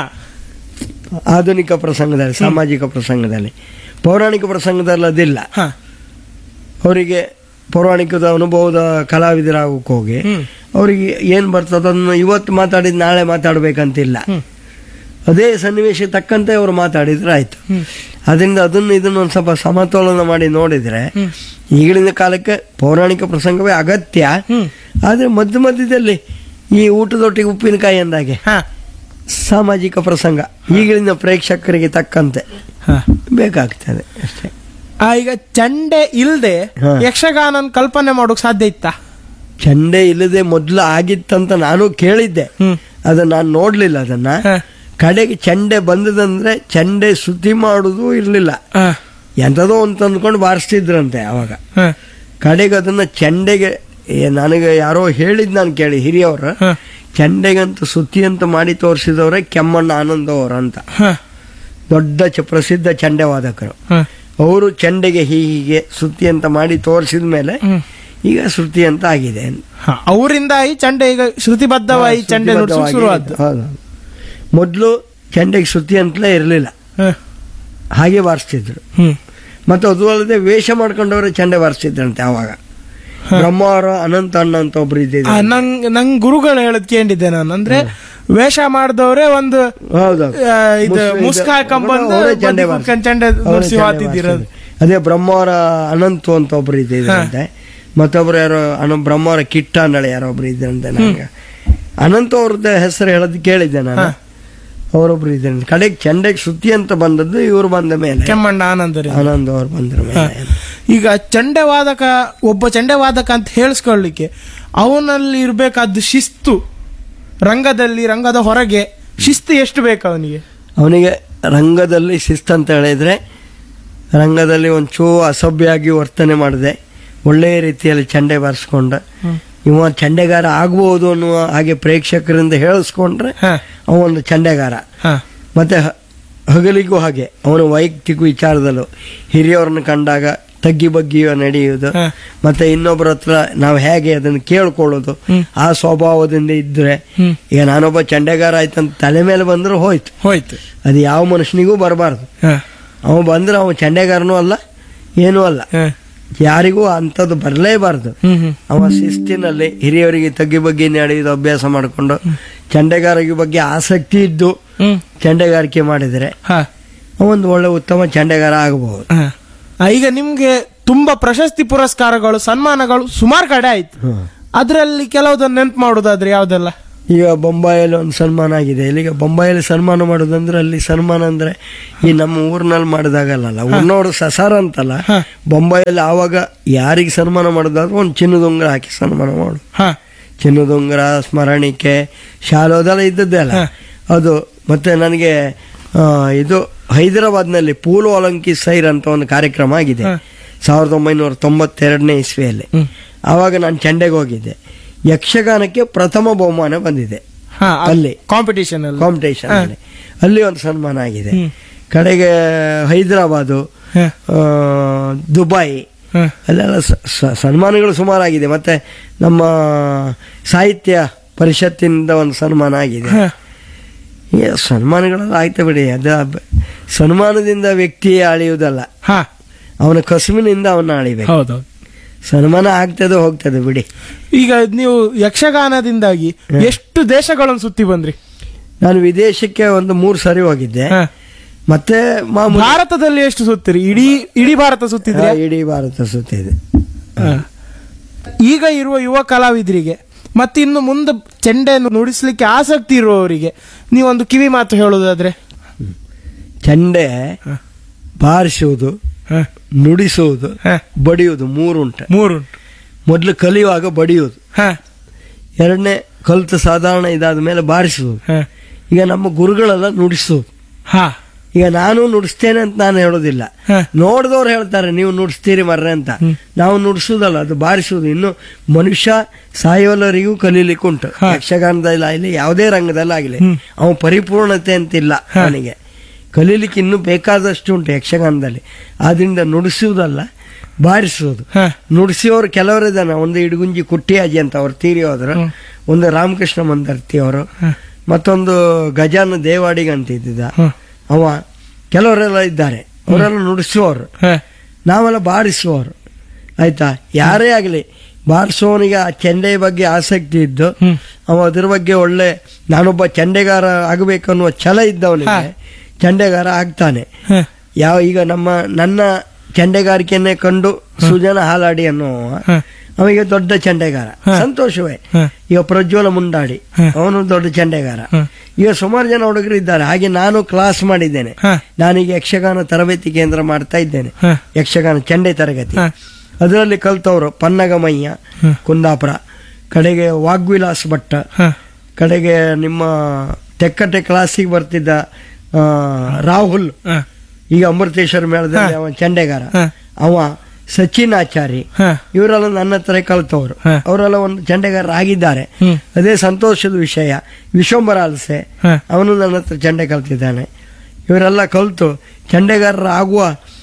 ಆಧುನಿಕ ಪ್ರಸಂಗದಲ್ಲಿ ಸಾಮಾಜಿಕ ಪ್ರಸಂಗದಲ್ಲಿ ಪೌರಾಣಿಕ ಪ್ರಸಂಗದಲ್ಲಿ ಅದಿಲ್ಲ ಹ. ಅವರಿಗೆ ಪೌರಾಣಿಕದ ಅನುಭವದ ಕಲಾವಿದರಾಗಕ್ಕೆ ಹೋಗಿ ಹ್ಮ್. ಅವರಿಗೆ ಏನ್ ಬರ್ತದ ಅದನ್ನು ಇವತ್ತು ಮಾತಾಡಿದ್ ನಾಳೆ ಮಾತಾಡ್ಬೇಕಂತಿಲ್ಲ ಹ್ಮ್. ಅದೇ ಸನ್ನಿವೇಶ ತಕ್ಕಂತೆ ಅವರು ಮಾತಾಡಿದ್ರೆ ಆಯ್ತು ಹ್ಮ್. ಅದರಿಂದ ಅದನ್ನು ಇದನ್ನು ಒಂದು ಸ್ವಲ್ಪ ಸಮತೋಲನ ಮಾಡಿ ನೋಡಿದ್ರೆ ಹ್ಮ್. ಈಗಿನ ಕಾಲಕ್ಕೆ ಪೌರಾಣಿಕ ಪ್ರಸಂಗವೇ ಅಗತ್ಯ ಹ್ಮ್. ಆದ್ರೆ ಮಧ್ಯ ಮಧ್ಯದಲ್ಲಿ ಈ ಊಟದೊಟ್ಟಿಗೆ ಉಪ್ಪಿನಕಾಯಿ ಅಂದಾಗೆ ಹ. ಸಾಮಾಜಿಕ ಪ್ರಸಂಗ ಈಗಿನ ಪ್ರೇಕ್ಷಕರಿಗೆ ತಕ್ಕಂತೆ ಹ. ಬೇಕಾಗ್ತದೆ ಅಷ್ಟೇ ಆ, ಈಗ ಚಂಡೆ ಇಲ್ದೆ ಹ. ಯಕ್ಷಗಾನ ಕಲ್ಪನೆ ಮಾಡೋಕ್ ಸಾಧ್ಯ ಇತ್ತಾ ಚಂಡೆ ಇಲ್ಲದೆ ಮೊದಲು ಆಗಿತ್ತಂತ ನಾನು ಕೇಳಿದ್ದೆ ಹ್ಮ್. ಅದನ್ನ ನಾನು ನೋಡ್ಲಿಲ್ಲ ಅದನ್ನ ಹ. ಕಡೆಗೆ ಚಂಡೆ ಬಂದದಂದ್ರೆ ಚಂಡೆ ಸುದ್ದಿ ಮಾಡುದು ಇರ್ಲಿಲ್ಲ ಹ. ಎಂಥದೋ ಒಂದು ತಂದ್ಕೊಂಡು ಬಾರಿಸ್ತಿದ್ರಂತೆ ಅವಾಗ ಹ. ಕಡೆಗೆ ಅದನ್ನ ಚಂಡೆಗೆ ಏ, ನನಗೆ ಯಾರೋ ಹೇಳಿದ್ ನಾನು ಕೇಳಿ ಹಿರಿಯವರು ಹ. ಚಂಡೆಗಂತ ಸುತ್ತಿ ಅಂತ ಮಾಡಿ ತೋರಿಸಿದವರೇ ಕೆಮ್ಮಣ್ಣ ಆನಂದ ಅವರು ಅಂತ ಹ. ದೊಡ್ಡ ಚ ಪ್ರಸಿದ್ಧ ಚಂಡೆ ವಾದಕರು ಹ. ಅವರು ಚಂಡೆಗೆ ಹೀಗೆ ಸುತ್ತಿ ಅಂತ ಮಾಡಿ ತೋರಿಸಿದ ಮೇಲೆ ಹ್ಮ್. ಈಗ ಶ್ರುತಿ ಅಂತ ಆಗಿದೆ ಹ. ಅವರಿಂದ ಈ ಚಂಡೆ ಈಗ ಶ್ರುತಿಬದ್ಧವಾಗಿ ಚಂಡೆ ನುಡಿಸೋಕ್ ಶ್ರುತಿಬದ್ಧವಾಗಿ ಶುರುವಾದ್ದು ಹೌದು. ಮೊದಲು ಚಂಡೆಗೆ ಶ್ರುತಿ ಅಂತಲೇ ಇರಲಿಲ್ಲ ಹ. ಹಾಗೆ ಬಾರಿಸ್ತಿದ್ರು ಹ್ಮ್. ಮತ್ತು ಅದು ಅಲ್ಲದೆ ವೇಷ ಮಾಡ್ಕೊಂಡವರೇ ಚಂಡೆ ಬಾರಿಸ್ತಿದ್ರಂತೆ ಆವಾಗ ಬ್ರಹ್ಮಾವರ ಅನಂತ ಅಣ್ಣ ಅಂತ ಒಬ್ರು ಆ, ಇದ್ದಿದ್ದಾರೆ ನಂಗ್ ನಂಗ್ ಗುರುಗಳು ಹೇಳದ್ ಕೇಳಿದ್ದೆ ನಾನು ಅಂದ್ರೆ ವೇಷ ಮಾಡಿದವರೇ ಒಂದು ಹೌದು ಆ, ಇದು ಮುಸ್ಕ ಹಾಕೊಂಡ್ಬಂದು ಅವರೇ ಚಂಡೆ ಬದಿ ಕುತ್ಕೊಂಡ್ ಚಂಡೆ ಅವರೇ ನುಡ್ಸಿ ಚಂಡೆ ಹಾತಿದ್ದಿರೋದು. ಬಾರಿಸೋದು. ಅದೇ ಬ್ರಹ್ಮಾವರ ಅನಂತು ಅಂತ ಒಬ್ರು ಇದ್ದಿದ್ರಂತೆ ಮತ್ತೊಬ್ರು ಯಾರೋ ಅನ ಬ್ರಹ್ಮಾವರ ಕಿಟ್ಟ ಅಂದಳೆ ಯಾರೋ ಒಬ್ರು ಇದ್ರಂತೆ ನನಗೆ ಅನಂತ ಅವ್ರದ್ದು ಹೆಸರು ಹೇಳೋದು ಕೇಳಿದ್ದೆ ನಾನು ಹಾ. ಅವರೊಬ್ರು ಇದ್ದಾರೆ ಕಡೆಗೆ ಚಂಡೆಗೆ ಸುತ್ತಿ ಅಂತ ಬಂದದ್ದು ಇವ್ರು ಬಂದ ಮೇಲೆ ಕೆಮ್ಮಣ್ಣ ಆನಂದರಿ ಆನಂದ್ ಅವ್ರು ಬಂದ್ರ ಮೇಲೆ ಈಗ ಚಂಡೆವಾದಕ ಒಬ್ಬ ಚಂಡೆವಾದಕ ಅಂತ ಹೇಳಿಸ್ಕೊಳ್ಳಿಕ್ಕೆ ಅವನಲ್ಲಿ ಇರ್ಬೇಕಾದ ಶಿಸ್ತು ರಂಗದಲ್ಲಿ ರಂಗದ ಹೊರಗೆ ಶಿಸ್ತು ಎಷ್ಟು ಬೇಕು ಅವನಿಗೆ ಅವನಿಗೆ ರಂಗದಲ್ಲಿ ಶಿಸ್ತು ಅಂತ ಹೇಳಿದ್ರೆ ರಂಗದಲ್ಲಿ ಒಂಚೂ ಅಸಭ್ಯವಾಗಿ ವರ್ತನೆ ಮಾಡಿದೆ ಒಳ್ಳೆಯ ರೀತಿಯಲ್ಲಿ ಚಂಡೆ ಬಾರಿಸ್ಕೊಂಡ ಇವ ಚಂಡೆಗಾರ ಆಗ್ಬೋದು ಅನ್ನುವ ಹಾಗೆ ಪ್ರೇಕ್ಷಕರಿಂದ ಹೇಳಿಸ್ಕೊಂಡ್ರೆ ಹ, ಅವ ಒಂದು ಚಂಡೆಗಾರ ಹ, ಮತ್ತೆ ಹ- ಹಗಲಿಗೂ ಹಾಗೆ ಅವನ ವೈಯಕ್ತಿಕ ವಿಚಾರದಲ್ಲೂ ಹಿರಿಯವ್ರನ್ನ ಕಂಡಾಗ ತಗ್ಗಿ ಬಗ್ಗಿಯೋ ನಡೆಯುವುದು ಹ. ಮತ್ತೆ ಇನ್ನೊಬ್ಬರ ಹತ್ರ ನಾವು ಹೇಗೆ ಅದನ್ನು ಕೇಳ್ಕೊಳ್ಳೋದು ಹ್ಮ್. ಆ ಸ್ವಭಾವದಿಂದ ಇದ್ರೆ ಹ್ಮ್. ಈಗ ನಾನೊಬ್ಬ ಚಂಡೆಗಾರ ಆಯ್ತಂತ ತಲೆ ಮೇಲೆ ಬಂದ್ರೆ ಹೋಯ್ತು ಹೋಯ್ತು ಅದು ಯಾವ ಮನುಷ್ಯನಿಗೂ ಬರಬಾರ್ದು ಹ, ಅವ ಬಂದ್ರೆ ಅವ ಚಂಡೆಗಾರನೂ ಅಲ್ಲ ಏನೂ ಅಲ್ಲ ಹ, ಯಾರಿಗೂ ಅಂಥದ್ದು ಬರಲೇಬಾರ್ದು ಹ್ಮ್ ಹ್ಮ್ ಅವ ಶಿಸ್ತಿನಲ್ಲಿ ಹಿರಿಯವರಿಗೆ ತಗ್ಗಿ ಬಗ್ಗೆ ನಡೆಯೋದು ಅಭ್ಯಾಸ ಮಾಡಿಕೊಂಡು ಚಂಡೆಗಾರಿಕೆ ಬಗ್ಗೆ ಆಸಕ್ತಿ ಇದ್ದು ಹ್ಮ್ ಚಂಡೆಗಾರಿಕೆ ಮಾಡಿದರೆ ಹ, ಒಂದು ಒಳ್ಳೆ ಉತ್ತಮ ಚಂಡೆಗಾರ ಆಗಬಹುದು ಹ. ಆ, ಈಗ ನಿಮ್ಗೆ ತುಂಬಾ ಪ್ರಶಸ್ತಿ ಪುರಸ್ಕಾರಗಳು ಸನ್ಮಾನಗಳು ಸುಮಾರು ಕಡೆ ಆಯ್ತು ಅದರಲ್ಲಿ ಕೆಲವುದನ್ನು ನೆನ್ಪು ಮಾಡೋದಾದ್ರೆ ಯಾವ್ದೆಲ್ಲ ಈಗ ಬೊಂಬಾಯಲ್ಲಿ ಒಂದು ಸನ್ಮಾನ ಆಗಿದೆ ಇಲ್ಲಿಗ ಬೊಂಬಾಯಲ್ಲಿ ಸನ್ಮಾನ ಮಾಡೋದಂದ್ರೆ ಅಲ್ಲಿ ಸನ್ಮಾನ ಅಂದ್ರೆ ಈ ನಮ್ಮ ಊರಿನಲ್ಲಿ ಮಾಡಿದಾಗಲ್ಲ ಊರ್ನವ್ರು ಸಸಾರ ಅಂತಲ್ಲ ಹ. ಬೊಂಬಾಯಲ್ಲಿ ಆವಾಗ ಯಾರಿಗೆ ಸನ್ಮಾನ ಮಾಡೋದಾದ್ರೆ ಒಂದು ಚಿನ್ನದ ಉಂಗುರ ಹಾಕಿ ಸನ್ಮಾನ ಮಾಡು ಹ ಚಿನ್ನದ ಉಂಗುರ ಸ್ಮರಣಿಕೆ ಶಾಲು ಅದೆಲ್ಲ ಇದ್ದದ್ದೇ ಅಲ್ಲ ಹ. ಅದು ಮತ್ತೆ ನನಗೆ ಆ, ಇದು ಹೈದರಾಬಾದ್ನಲ್ಲಿ ಪೂಲು ಒಲಂಕಿ ಸೈರ್ ಅಂತ ಒಂದು ಕಾರ್ಯಕ್ರಮ ಆಗಿದೆ ಹ. ಸಾವಿರದ ಒಂಬೈನೂರ ತೊಂಬತ್ತೆರಡನೇ ಇಸ್ವಿಯಲ್ಲಿ ಹ್ಮ್. ಆವಾಗ ನಾನು ಚಂಡೆಗೆ ಹೋಗಿದ್ದೆ ಯಕ್ಷಗಾನಕ್ಕೆ ಪ್ರಥಮ ಬಹುಮಾನ ಬಂದಿದೆ ಹ ಅಲ್ಲಿ. ಕಾಂಪಿಟೇಷನ್ ಅಲ್ಲಿ ಕಾಂಪಿಟೇಷನ್ ಅಲ್ಲಿ ಅಲ್ಲಿ ಒಂದು ಸನ್ಮಾನ ಆಗಿದೆ ಹ್ಮ್. ಕಡೆಗೆ ಹೈದರಾಬಾದು ಹ, ಆ, ದುಬೈ ಹ, ಅಲ್ಲೆಲ್ಲ ಸ- ಸ- ಸನ್ಮಾನಗಳು ಸುಮಾರಾಗಿದೆ ಮತ್ತೆ ನಮ್ಮ ಸಾಹಿತ್ಯ ಪರಿಷತ್ತಿನಿಂದ ಒಂದು ಸನ್ಮಾನ ಆಗಿದೆ ಹ. ಈ ಸನ್ಮಾನಗಳೆಲ್ಲ ಆಯ್ತು ಬಿಡಿ ಅದ ಬ- ಸನ್ಮಾನದಿಂದ ವ್ಯಕ್ತಿ ಅಳಿಯುವುದಲ್ಲ ಹ ಅವನ ಕಸುವಿನಿಂದ ಅವನ್ನ ಅಳಿಬೇಕು ಹೌದೌದು ಸನ್ಮಾನ ಆಗ್ತದೆ ಹೋಗ್ತದೆ ಬಿಡಿ ಈಗ ನೀವು ಯಕ್ಷಗಾನದಿಂದಾಗಿ ಎಷ್ಟು ದೇಶಗಳನ್ನು ಸುತ್ತಿ ಬಂದ್ರಿ ನಾನು ವಿದೇಶಕ್ಕೆ ಒಂದು ಮೂರು ಸರಿ ಹೋಗಿದ್ದೆ ಹ. ಮತ್ತೆ ಮಾಮೂಲಿ ಭಾರತದಲ್ಲಿ ಎಷ್ಟು ಸುತ್ತಿರಿ ಇಡೀ ಇಡೀ ಭಾರತ ಸುತ್ತಿದ್ರಿ ಹಾ, ಇಡೀ ಭಾರತ ಸುತ್ತಿದೆ ಈಗ ಇರುವ ಯುವ ಕಲಾವಿದರಿಗೆ ಮತ್ತೆ ಇನ್ನು ಮುಂದೆ ಚೆಂಡೆಯನ್ನು ನುಡಿಸ್ಲಿಕ್ಕೆ ಆಸಕ್ತಿ ಇರುವವರಿಗೆ ನೀವೊಂದು ಕಿವಿ ಮಾತು ಹೇಳೋದಾದ್ರೆ ಚಂಡೆ ಹ. ಬಾರಿಸುವುದು ಹ, ನುಡಿಸುವುದು ಹ. ಬಡಿಯುವುದು ಮೂರುಂಟು ಮೂರುಂಟು ಮೊದಲು ಕಲಿಯುವಾಗ ಬಡಿಯುವುದು ಹ, ಎರಡನೇ ಕಲಿತು ಸಾಧಾರಣ ಇದಾದ ಮೇಲೆ ಬಾರಿಸುವುದು ಹ, ಈಗ ನಮ್ಮ ಗುರುಗಳೆಲ್ಲ ನುಡಿಸುವುದು ಹ, ಈಗ ನಾನು ನುಡಿಸ್ತೇನೆ ಅಂತ ನಾನು ಹೇಳೋದಿಲ್ಲ ಹ. ನೋಡಿದವ್ರು ಹೇಳ್ತಾರೆ ನೀವು ನುಡಿಸ್ತೀರಿ ಮರ್ರೆ ಅಂತ ನಾವು ನುಡಿಸುವುದಲ್ಲ ಅದು ಬಾರಿಸುವುದು ಇನ್ನು ಮನುಷ್ಯ ಸಾಯೋಲ್ಲರಿಗೂ ಕಲೀಲಿಕ್ಕೆ ಉಂಟು ಹ. ಯಕ್ಷಗಾನದಲ್ಲಿ ಆಗಲಿ ಯಾವುದೇ ರಂಗದಲ್ಲಿ ಆಗಲಿ ಹ್ಮ್. ಅವನು ಪರಿಪೂರ್ಣತೆ ಅಂತಿಲ್ಲ ಹ. ಅವನಿಗೆ ಕಲೀಲಿಕ್ಕೆ ಇನ್ನೂ ಬೇಕಾದಷ್ಟು ಉಂಟು ಯಕ್ಷಗಾನದಲ್ಲಿ ಆದ್ರಿಂದ ನುಡಿಸುವುದಲ್ಲ ಬಾರಿಸುವುದು ಹ, ನುಡಿಸಿಯವರು ಕೆಲವರಿದ್ದಾನೆ ಒಂದು ಇಡಗುಂಜಿ ಕುಟ್ಟಿಯಾಜಿ ಅಂತ ಅವ್ರು ತೀರಿ ಹೋದ್ರು ಹ್ಮ್. ಒಂದು ರಾಮಕೃಷ್ಣ ಮಂದರ್ತಿ ಅವರು ಹ, ಮತ್ತೊಂದು ಗಜಾನ ದೇವಾಡಿಗ ಅಂತ ಇದ್ದಿದ್ದ ಹ, ಅವ ಕೆಲವರೆಲ್ಲ ಇದ್ದಾರೆ ಅವರೆಲ್ಲ ನುಡಿಸುವವರು ಹ, ನಾವೆಲ್ಲ ಬಾರಿಸುವವರು ಆಯ್ತಾ ಯಾರೇ ಆಗಲಿ ಬಾರಿಸುವವನಿಗೆ ಆ ಚೆಂಡೆ ಬಗ್ಗೆ ಆಸಕ್ತಿ ಇದ್ದು ಹ್ಮ್. ಅವ ಅದ್ರ ಬಗ್ಗೆ ಒಳ್ಳೆ ನಾನೊಬ್ಬ ಚೆಂಡೆಗಾರ ಆಗಬೇಕು ಅನ್ನುವ ಛಲ ಇದ್ದವನಿಗೆ ಹಾ. ಚೆಂಡೆಗಾರ ಆಗ್ತಾನೆ ಹ, ಯಾವ ಈಗ ನಮ್ಮ ನನ್ನ ಚೆಂಡೆಗಾರಿಕೆಯನ್ನೇ ಕಂಡು ಸುಜನ ಹಾಲಾಡಿ ಅನ್ನುವ ಹ, ಅವನಿಗೆ ದೊಡ್ಡ ಚೆಂಡೆಗಾರ ಹಾ. ಸಂತೋಷವೇ ಹ, ಈಗ ಪ್ರಜ್ವಲ ಮುಂಡಾಡಿ ಹಾ. ಅವನು ದೊಡ್ಡ ಚೆಂಡೆಗಾರ ಹ, ಈಗ ಸುಮಾರು ಜನ ಹುಡುಗರು ಇದ್ದಾರೆ ಹಾಗೆ ನಾನು ಕ್ಲಾಸ್ ಮಾಡಿದ್ದೇನೆ ಹ, ನಾನೀಗ ಯಕ್ಷಗಾನ ತರಬೇತಿ ಕೇಂದ್ರ ಮಾಡ್ತಾ ಇದ್ದೇನೆ ಹ, ಯಕ್ಷಗಾನ ಚೆಂಡೆ ತರಗತಿ ಹ, ಅದರಲ್ಲಿ ಕಲ್ತವರು ಪನ್ನಗಮಯ್ಯ ಹ. ಕುಂದಾಪುರ ಕಡೆಗೆ ವಾಗ್ವಿಲಾಸ್ ಭಟ್ಟ ಹ, ಕಡೆಗೆ ನಿಮ್ಮ ತೆಕ್ಕಟ್ಟೆ ಕ್ಲಾಸಿಗೆ ಬರ್ತಿದ್ದ ಆ, ರಾಹುಲ್ ಹ, ಈಗ ಅಮೃತೇಶ್ವರ ಮೇಳದಲ್ಲಿ ಹ. ಅವ ಚೆಂಡೆಗಾರ ಹ, ಅವ ಸಚಿನ್ ಆಚಾರಿ ಹ, ಇವರೆಲ್ಲ ನನ್ನ ಹತ್ರ ಕಲ್ತವರು ಹ. ಅವರೆಲ್ಲ ಒಂದು ಚೆಂಡೆಗಾರ ಆಗಿದ್ದಾರೆ ಹ್ಮ್. ಅದೇ ಸಂತೋಷದ ವಿಷಯ ವಿಶ್ವಂಬರ ಅಲಸೆ ಹ, ಅವನು ನನ್ನ ಹತ್ರ ಚೆಂಡೆ ಕಲ್ತಿದ್ದಾನೆ ಇವರೆಲ್ಲ ಕಲ್ತು ಚೆಂಡೆಗಾರರ ಆಗುವ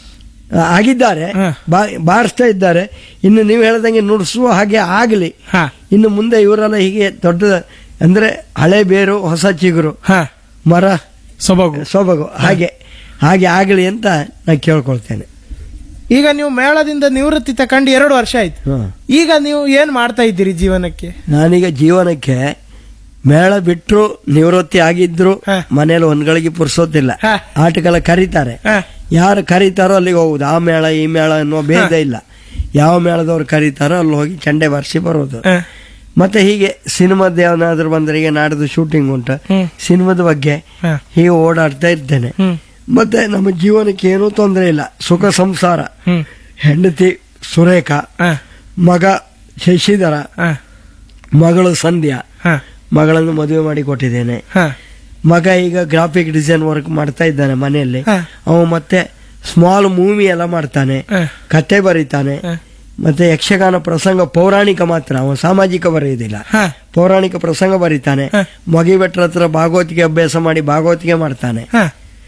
ಆ, ಆಗಿದ್ದಾರೆ ಹ. ಬಾ- ಬಾರಿಸ್ತಾ ಇದ್ದಾರೆ ಇನ್ನು ನೀವು ಹೇಳ್ದಂಗೆ ನುಡಿಸುವ ಹಾಗೆ ಆಗಲಿ ಹ, ಇನ್ನು ಮುಂದೆ ಇವರೆಲ್ಲ ಹೀಗೆ ದೊಡ್ಡ ಅಂದ್ರೆ ಹಳೆ ಬೇರು ಹೊಸ ಚಿಗುರು ಹ, ಮರ ಸೊಬಗು ಸೊಬಗು ಹಾಗೆ ಹಾಗೆ ಆಗಲಿ ಅಂತ ನಾನು ಕೇಳ್ಕೊಳ್ತೇನೆ ಈಗ ನೀವು ಮೇಳದಿಂದ ನಿವೃತ್ತಿ ತಕೊಂಡು ಎರಡು ವರ್ಷ ಆಯ್ತು ಹ. ಈಗ ನೀವು ಏನ್ ಮಾಡ್ತಾ ಇದ್ದೀರಿ ಜೀವನಕ್ಕೆ ನಾನೀಗ ಜೀವನಕ್ಕೆ ಮೇಳ ಬಿಟ್ರು ನಿವೃತ್ತಿ ಆಗಿದ್ರು ಹ. ಮನೇಲಿ ಒಂದ್ಗಳಿಗೆ ಪುರ್ಸೋತಿಲ್ಲ ಹ. ಆಟಗಳ ಕರೀತಾರೆ ಹ. ಯಾರು ಕರೀತಾರೋ ಅಲ್ಲಿಗೆ ಹೋಗುದು ಆ ಮೇಳ ಈ ಮೇಳ ಅನ್ನೋ ಭೇದ ಇಲ್ಲ ಯಾವ ಮೇಳದವ್ರು ಕರೀತಾರೋ ಅಲ್ಲಿ ಹೋಗಿ ಚಂಡೆ ಬಾರಿಸಿ ಬರೋದು ಹ. ಮತ್ತೆ ಹೀಗೆ ಸಿನಿಮಾದ ಯಾವನಾದ್ರೂ ಬಂದ್ರೆ ಈಗ ನಾಡ್ದು ಶೂಟಿಂಗ್ ಉಂಟು ಹ್ಮ್. ಸಿನಿಮಾದ ಬಗ್ಗೆ ಹ. ಹೀಗೆ ಓಡಾಡ್ತಾ ಇದ್ದೇನೆ ಹ್ಮ್. ಮತ್ತೆ ನಮ್ಮ ಜೀವನಕ್ಕೆ ಏನೂ ತೊಂದರೆ ಇಲ್ಲ ಸುಖ ಸಂಸಾರ ಹ್ಮ್. ಹೆಂಡತಿ ಸುರೇಖ ಹ. ಮಗ ಶಶಿಧರ ಹ. ಮಗಳು ಸಂಧ್ಯಾ ಹ. ಮಗಳನ್ನು ಮದುವೆ ಮಾಡಿ ಕೊಟ್ಟಿದ್ದೇನೆ ಹ. ಮಗ ಈಗ ಗ್ರಾಫಿಕ್ ಡಿಸೈನ್ ವರ್ಕ್ ಮಾಡ್ತಾ ಇದ್ದಾನೆ ಮನೆಯಲ್ಲಿ ಹ. ಅವ ಮತ್ತೆ ಸ್ಮಾಲ್ ಮೂವಿ ಎಲ್ಲ ಮಾಡ್ತಾನೆ ಹ. ಕತೆ ಬರೀತಾನೆ ಹ. ಮತ್ತೆ ಯಕ್ಷಗಾನ ಪ್ರಸಂಗ ಪೌರಾಣಿಕ ಮಾತ್ರ ಅವ ಸಾಮಾಜಿಕ ಬರೆಯುವುದಿಲ್ಲ ಹ. ಪೌರಾಣಿಕ ಪ್ರಸಂಗ ಬರೀತಾನೆ ಹ. ಮಗಿಭಟ್ರ ಹತ್ರ ಭಾಗವತಿಗೆ ಅಭ್ಯಾಸ ಮಾಡಿ ಭಾಗವತಿಗೆ ಮಾಡ್ತಾನೆ ಹ.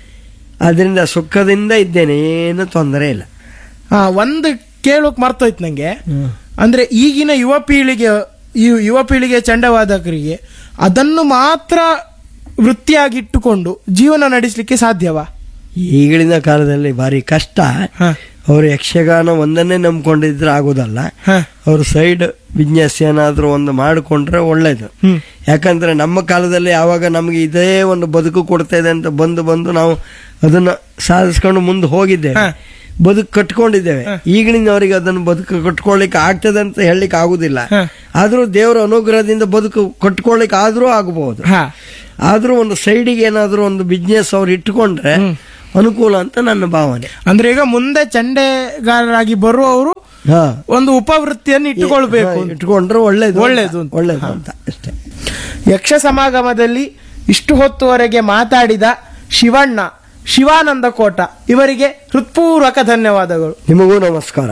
ಅದರಿಂದ ಸುಖದಿಂದ ಇದ್ದೇನೆ ಏನು ತೊಂದರೆ ಇಲ್ಲ ಆ, ಒಂದು ಕೇಳೋಕ್ ಮರ್ತೋಯ್ತು ನಂಗೆ ಅಂದ್ರೆ ಈಗಿನ ಯುವ ಪೀಳಿಗೆ ಯು- ಯುವ ಪೀಳಿಗೆ ಚಂಡವಾದಕರಿಗೆ ಅದನ್ನು ಮಾತ್ರ ವೃತ್ತಿಯಾಗಿಟ್ಟುಕೊಂಡು ಜೀವನ ನಡೆಸಲಿಕ್ಕೆ ಸಾಧ್ಯವಾ ಈಗಿನ ಕಾಲದಲ್ಲಿ ಭಾರಿ ಕಷ್ಟ ಹ. ಅವರು ಯಕ್ಷಗಾನ ಒಂದನ್ನೇ ನಂಬ್ಕೊಂಡಿದ್ರೆ ಆಗೋದಲ್ಲ ಹ. ಅವರು ಸೈಡ್ ಬಿಸ್ನೆಸ್ ಏನಾದ್ರೂ ಒಂದು ಮಾಡಿಕೊಂಡ್ರೆ ಒಳ್ಳೇದು ಹ್ಮ್. ಯಾಕಂದ್ರೆ ನಮ್ಮ ಕಾಲದಲ್ಲಿ ಯಾವಾಗ ನಮಗೆ ಇದೇ ಒಂದು ಬದುಕು ಕೊಡ್ತಾ ಇದೆ ಅಂತ ಬಂದು ಬಂದು ನಾವು ಅದನ್ನ ಸಾಧಿಸ್ಕೊಂಡು ಮುಂದೆ ಹೋಗಿದ್ದೇವೆ ಹ. ಬದುಕು ಕಟ್ಕೊಂಡಿದ್ದೇವೆ ಹ. ಈಗಿನವರಿಗೆ ಅದನ್ನು ಬದುಕು ಕಟ್ಕೊಳ್ಳಿಕ್ಕೆ ಆಗ್ತದೆ ಅಂತ ಹೇಳಲಿಕ್ಕೆ ಆಗುದಿಲ್ಲ ಹ. ಆದ್ರೂ ದೇವರ ಅನುಗ್ರಹದಿಂದ ಬದುಕು ಕಟ್ಕೊಳ್ಳಿಕ್ಕೆ ಆದ್ರೂ ಆಗಬಹುದು ಹ. ಆದ್ರೂ ಒಂದು ಸೈಡಿಗೆ ಏನಾದ್ರೂ ಒಂದು ಬಿಸ್ನೆಸ್ ಅವ್ರು ಇಟ್ಟುಕೊಂಡ್ರೆ ಅನುಕೂಲ ಅಂತ ನನ್ನ ಭಾವನೆ ಅಂದ್ರೆ ಈಗ ಮುಂದೆ ಚಂಡೆಗಾರರಾಗಿ ಬರುವವರು ಹಾ ಒಂದು ಉಪವೃತ್ತಿಯನ್ನು ಇಟ್ಟುಕೊಳ್ಬೇಕು ಹಾ, ಇಟ್ಕೊಂಡ್ರೆ ಒಳ್ಳೇದು ಒಳ್ಳೇದು ಅಂತ. ಒಳ್ಳೇದು ಅಂತ ಅಷ್ಟೇ ಯಕ್ಷ ಸಮಾಗಮದಲ್ಲಿ ಇಷ್ಟು ಹೊತ್ತುವರೆಗೆ ಮಾತಾಡಿದ ಶಿವಣ್ಣ ಶಿವಾನಂದ ಕೋಟ ಇವರಿಗೆ ಹೃತ್ಪೂರ್ವಕ ಧನ್ಯವಾದಗಳು ನಿಮಗೂ ನಮಸ್ಕಾರ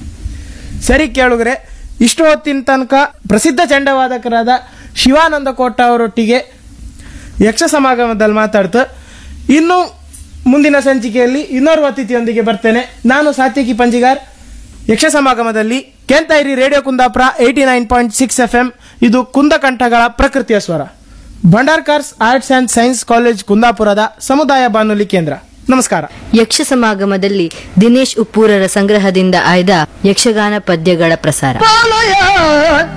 ಸರಿ ಕೇಳುಗ್ರೆ ಇಷ್ಟು ಹೊತ್ತಿನ ತನಕ ಪ್ರಸಿದ್ಧ ಚಂಡವಾದಕರಾದ ಶಿವಾನಂದ ಕೋಟ ಅವರೊಟ್ಟಿಗೆ ಯಕ್ಷ ಸಮಾಗಮದಲ್ಲಿ ಮಾತಾಡ್ತು ಇನ್ನು ಮುಂದಿನ ಸಂಚಿಕೆಯಲ್ಲಿ ಇನ್ನೋರ್ವ ಅತಿಥಿಯೊಂದಿಗೆ ಬರ್ತೇನೆ ನಾನು ಸಾತ್ವಿಕಿ ಪಂಜಿಗಾರ್ ಯಕ್ಷ ಸಮಾಗಮದಲ್ಲಿ ಕೇಂತೈರಿ radio Kundapura eighty nine point six F M ಇದು ಕುಂದಕಂಠಗಳ ಪ್ರಕೃತಿಯ ಸ್ವರ Bhandarkars arts and science college ಕುಂದಾಪುರದ ಸಮುದಾಯ ಬಾನುಲಿ ಕೇಂದ್ರ ನಮಸ್ಕಾರ ಯಕ್ಷ ಸಮಾಗಮದಲ್ಲಿ ದಿನೇಶ್ ಉಪ್ಪೂರರ ಸಂಗ್ರಹದಿಂದ ಆಯ್ದ ಯಕ್ಷಗಾನ ಪದ್ಯಗಳ ಪ್ರಸಾರ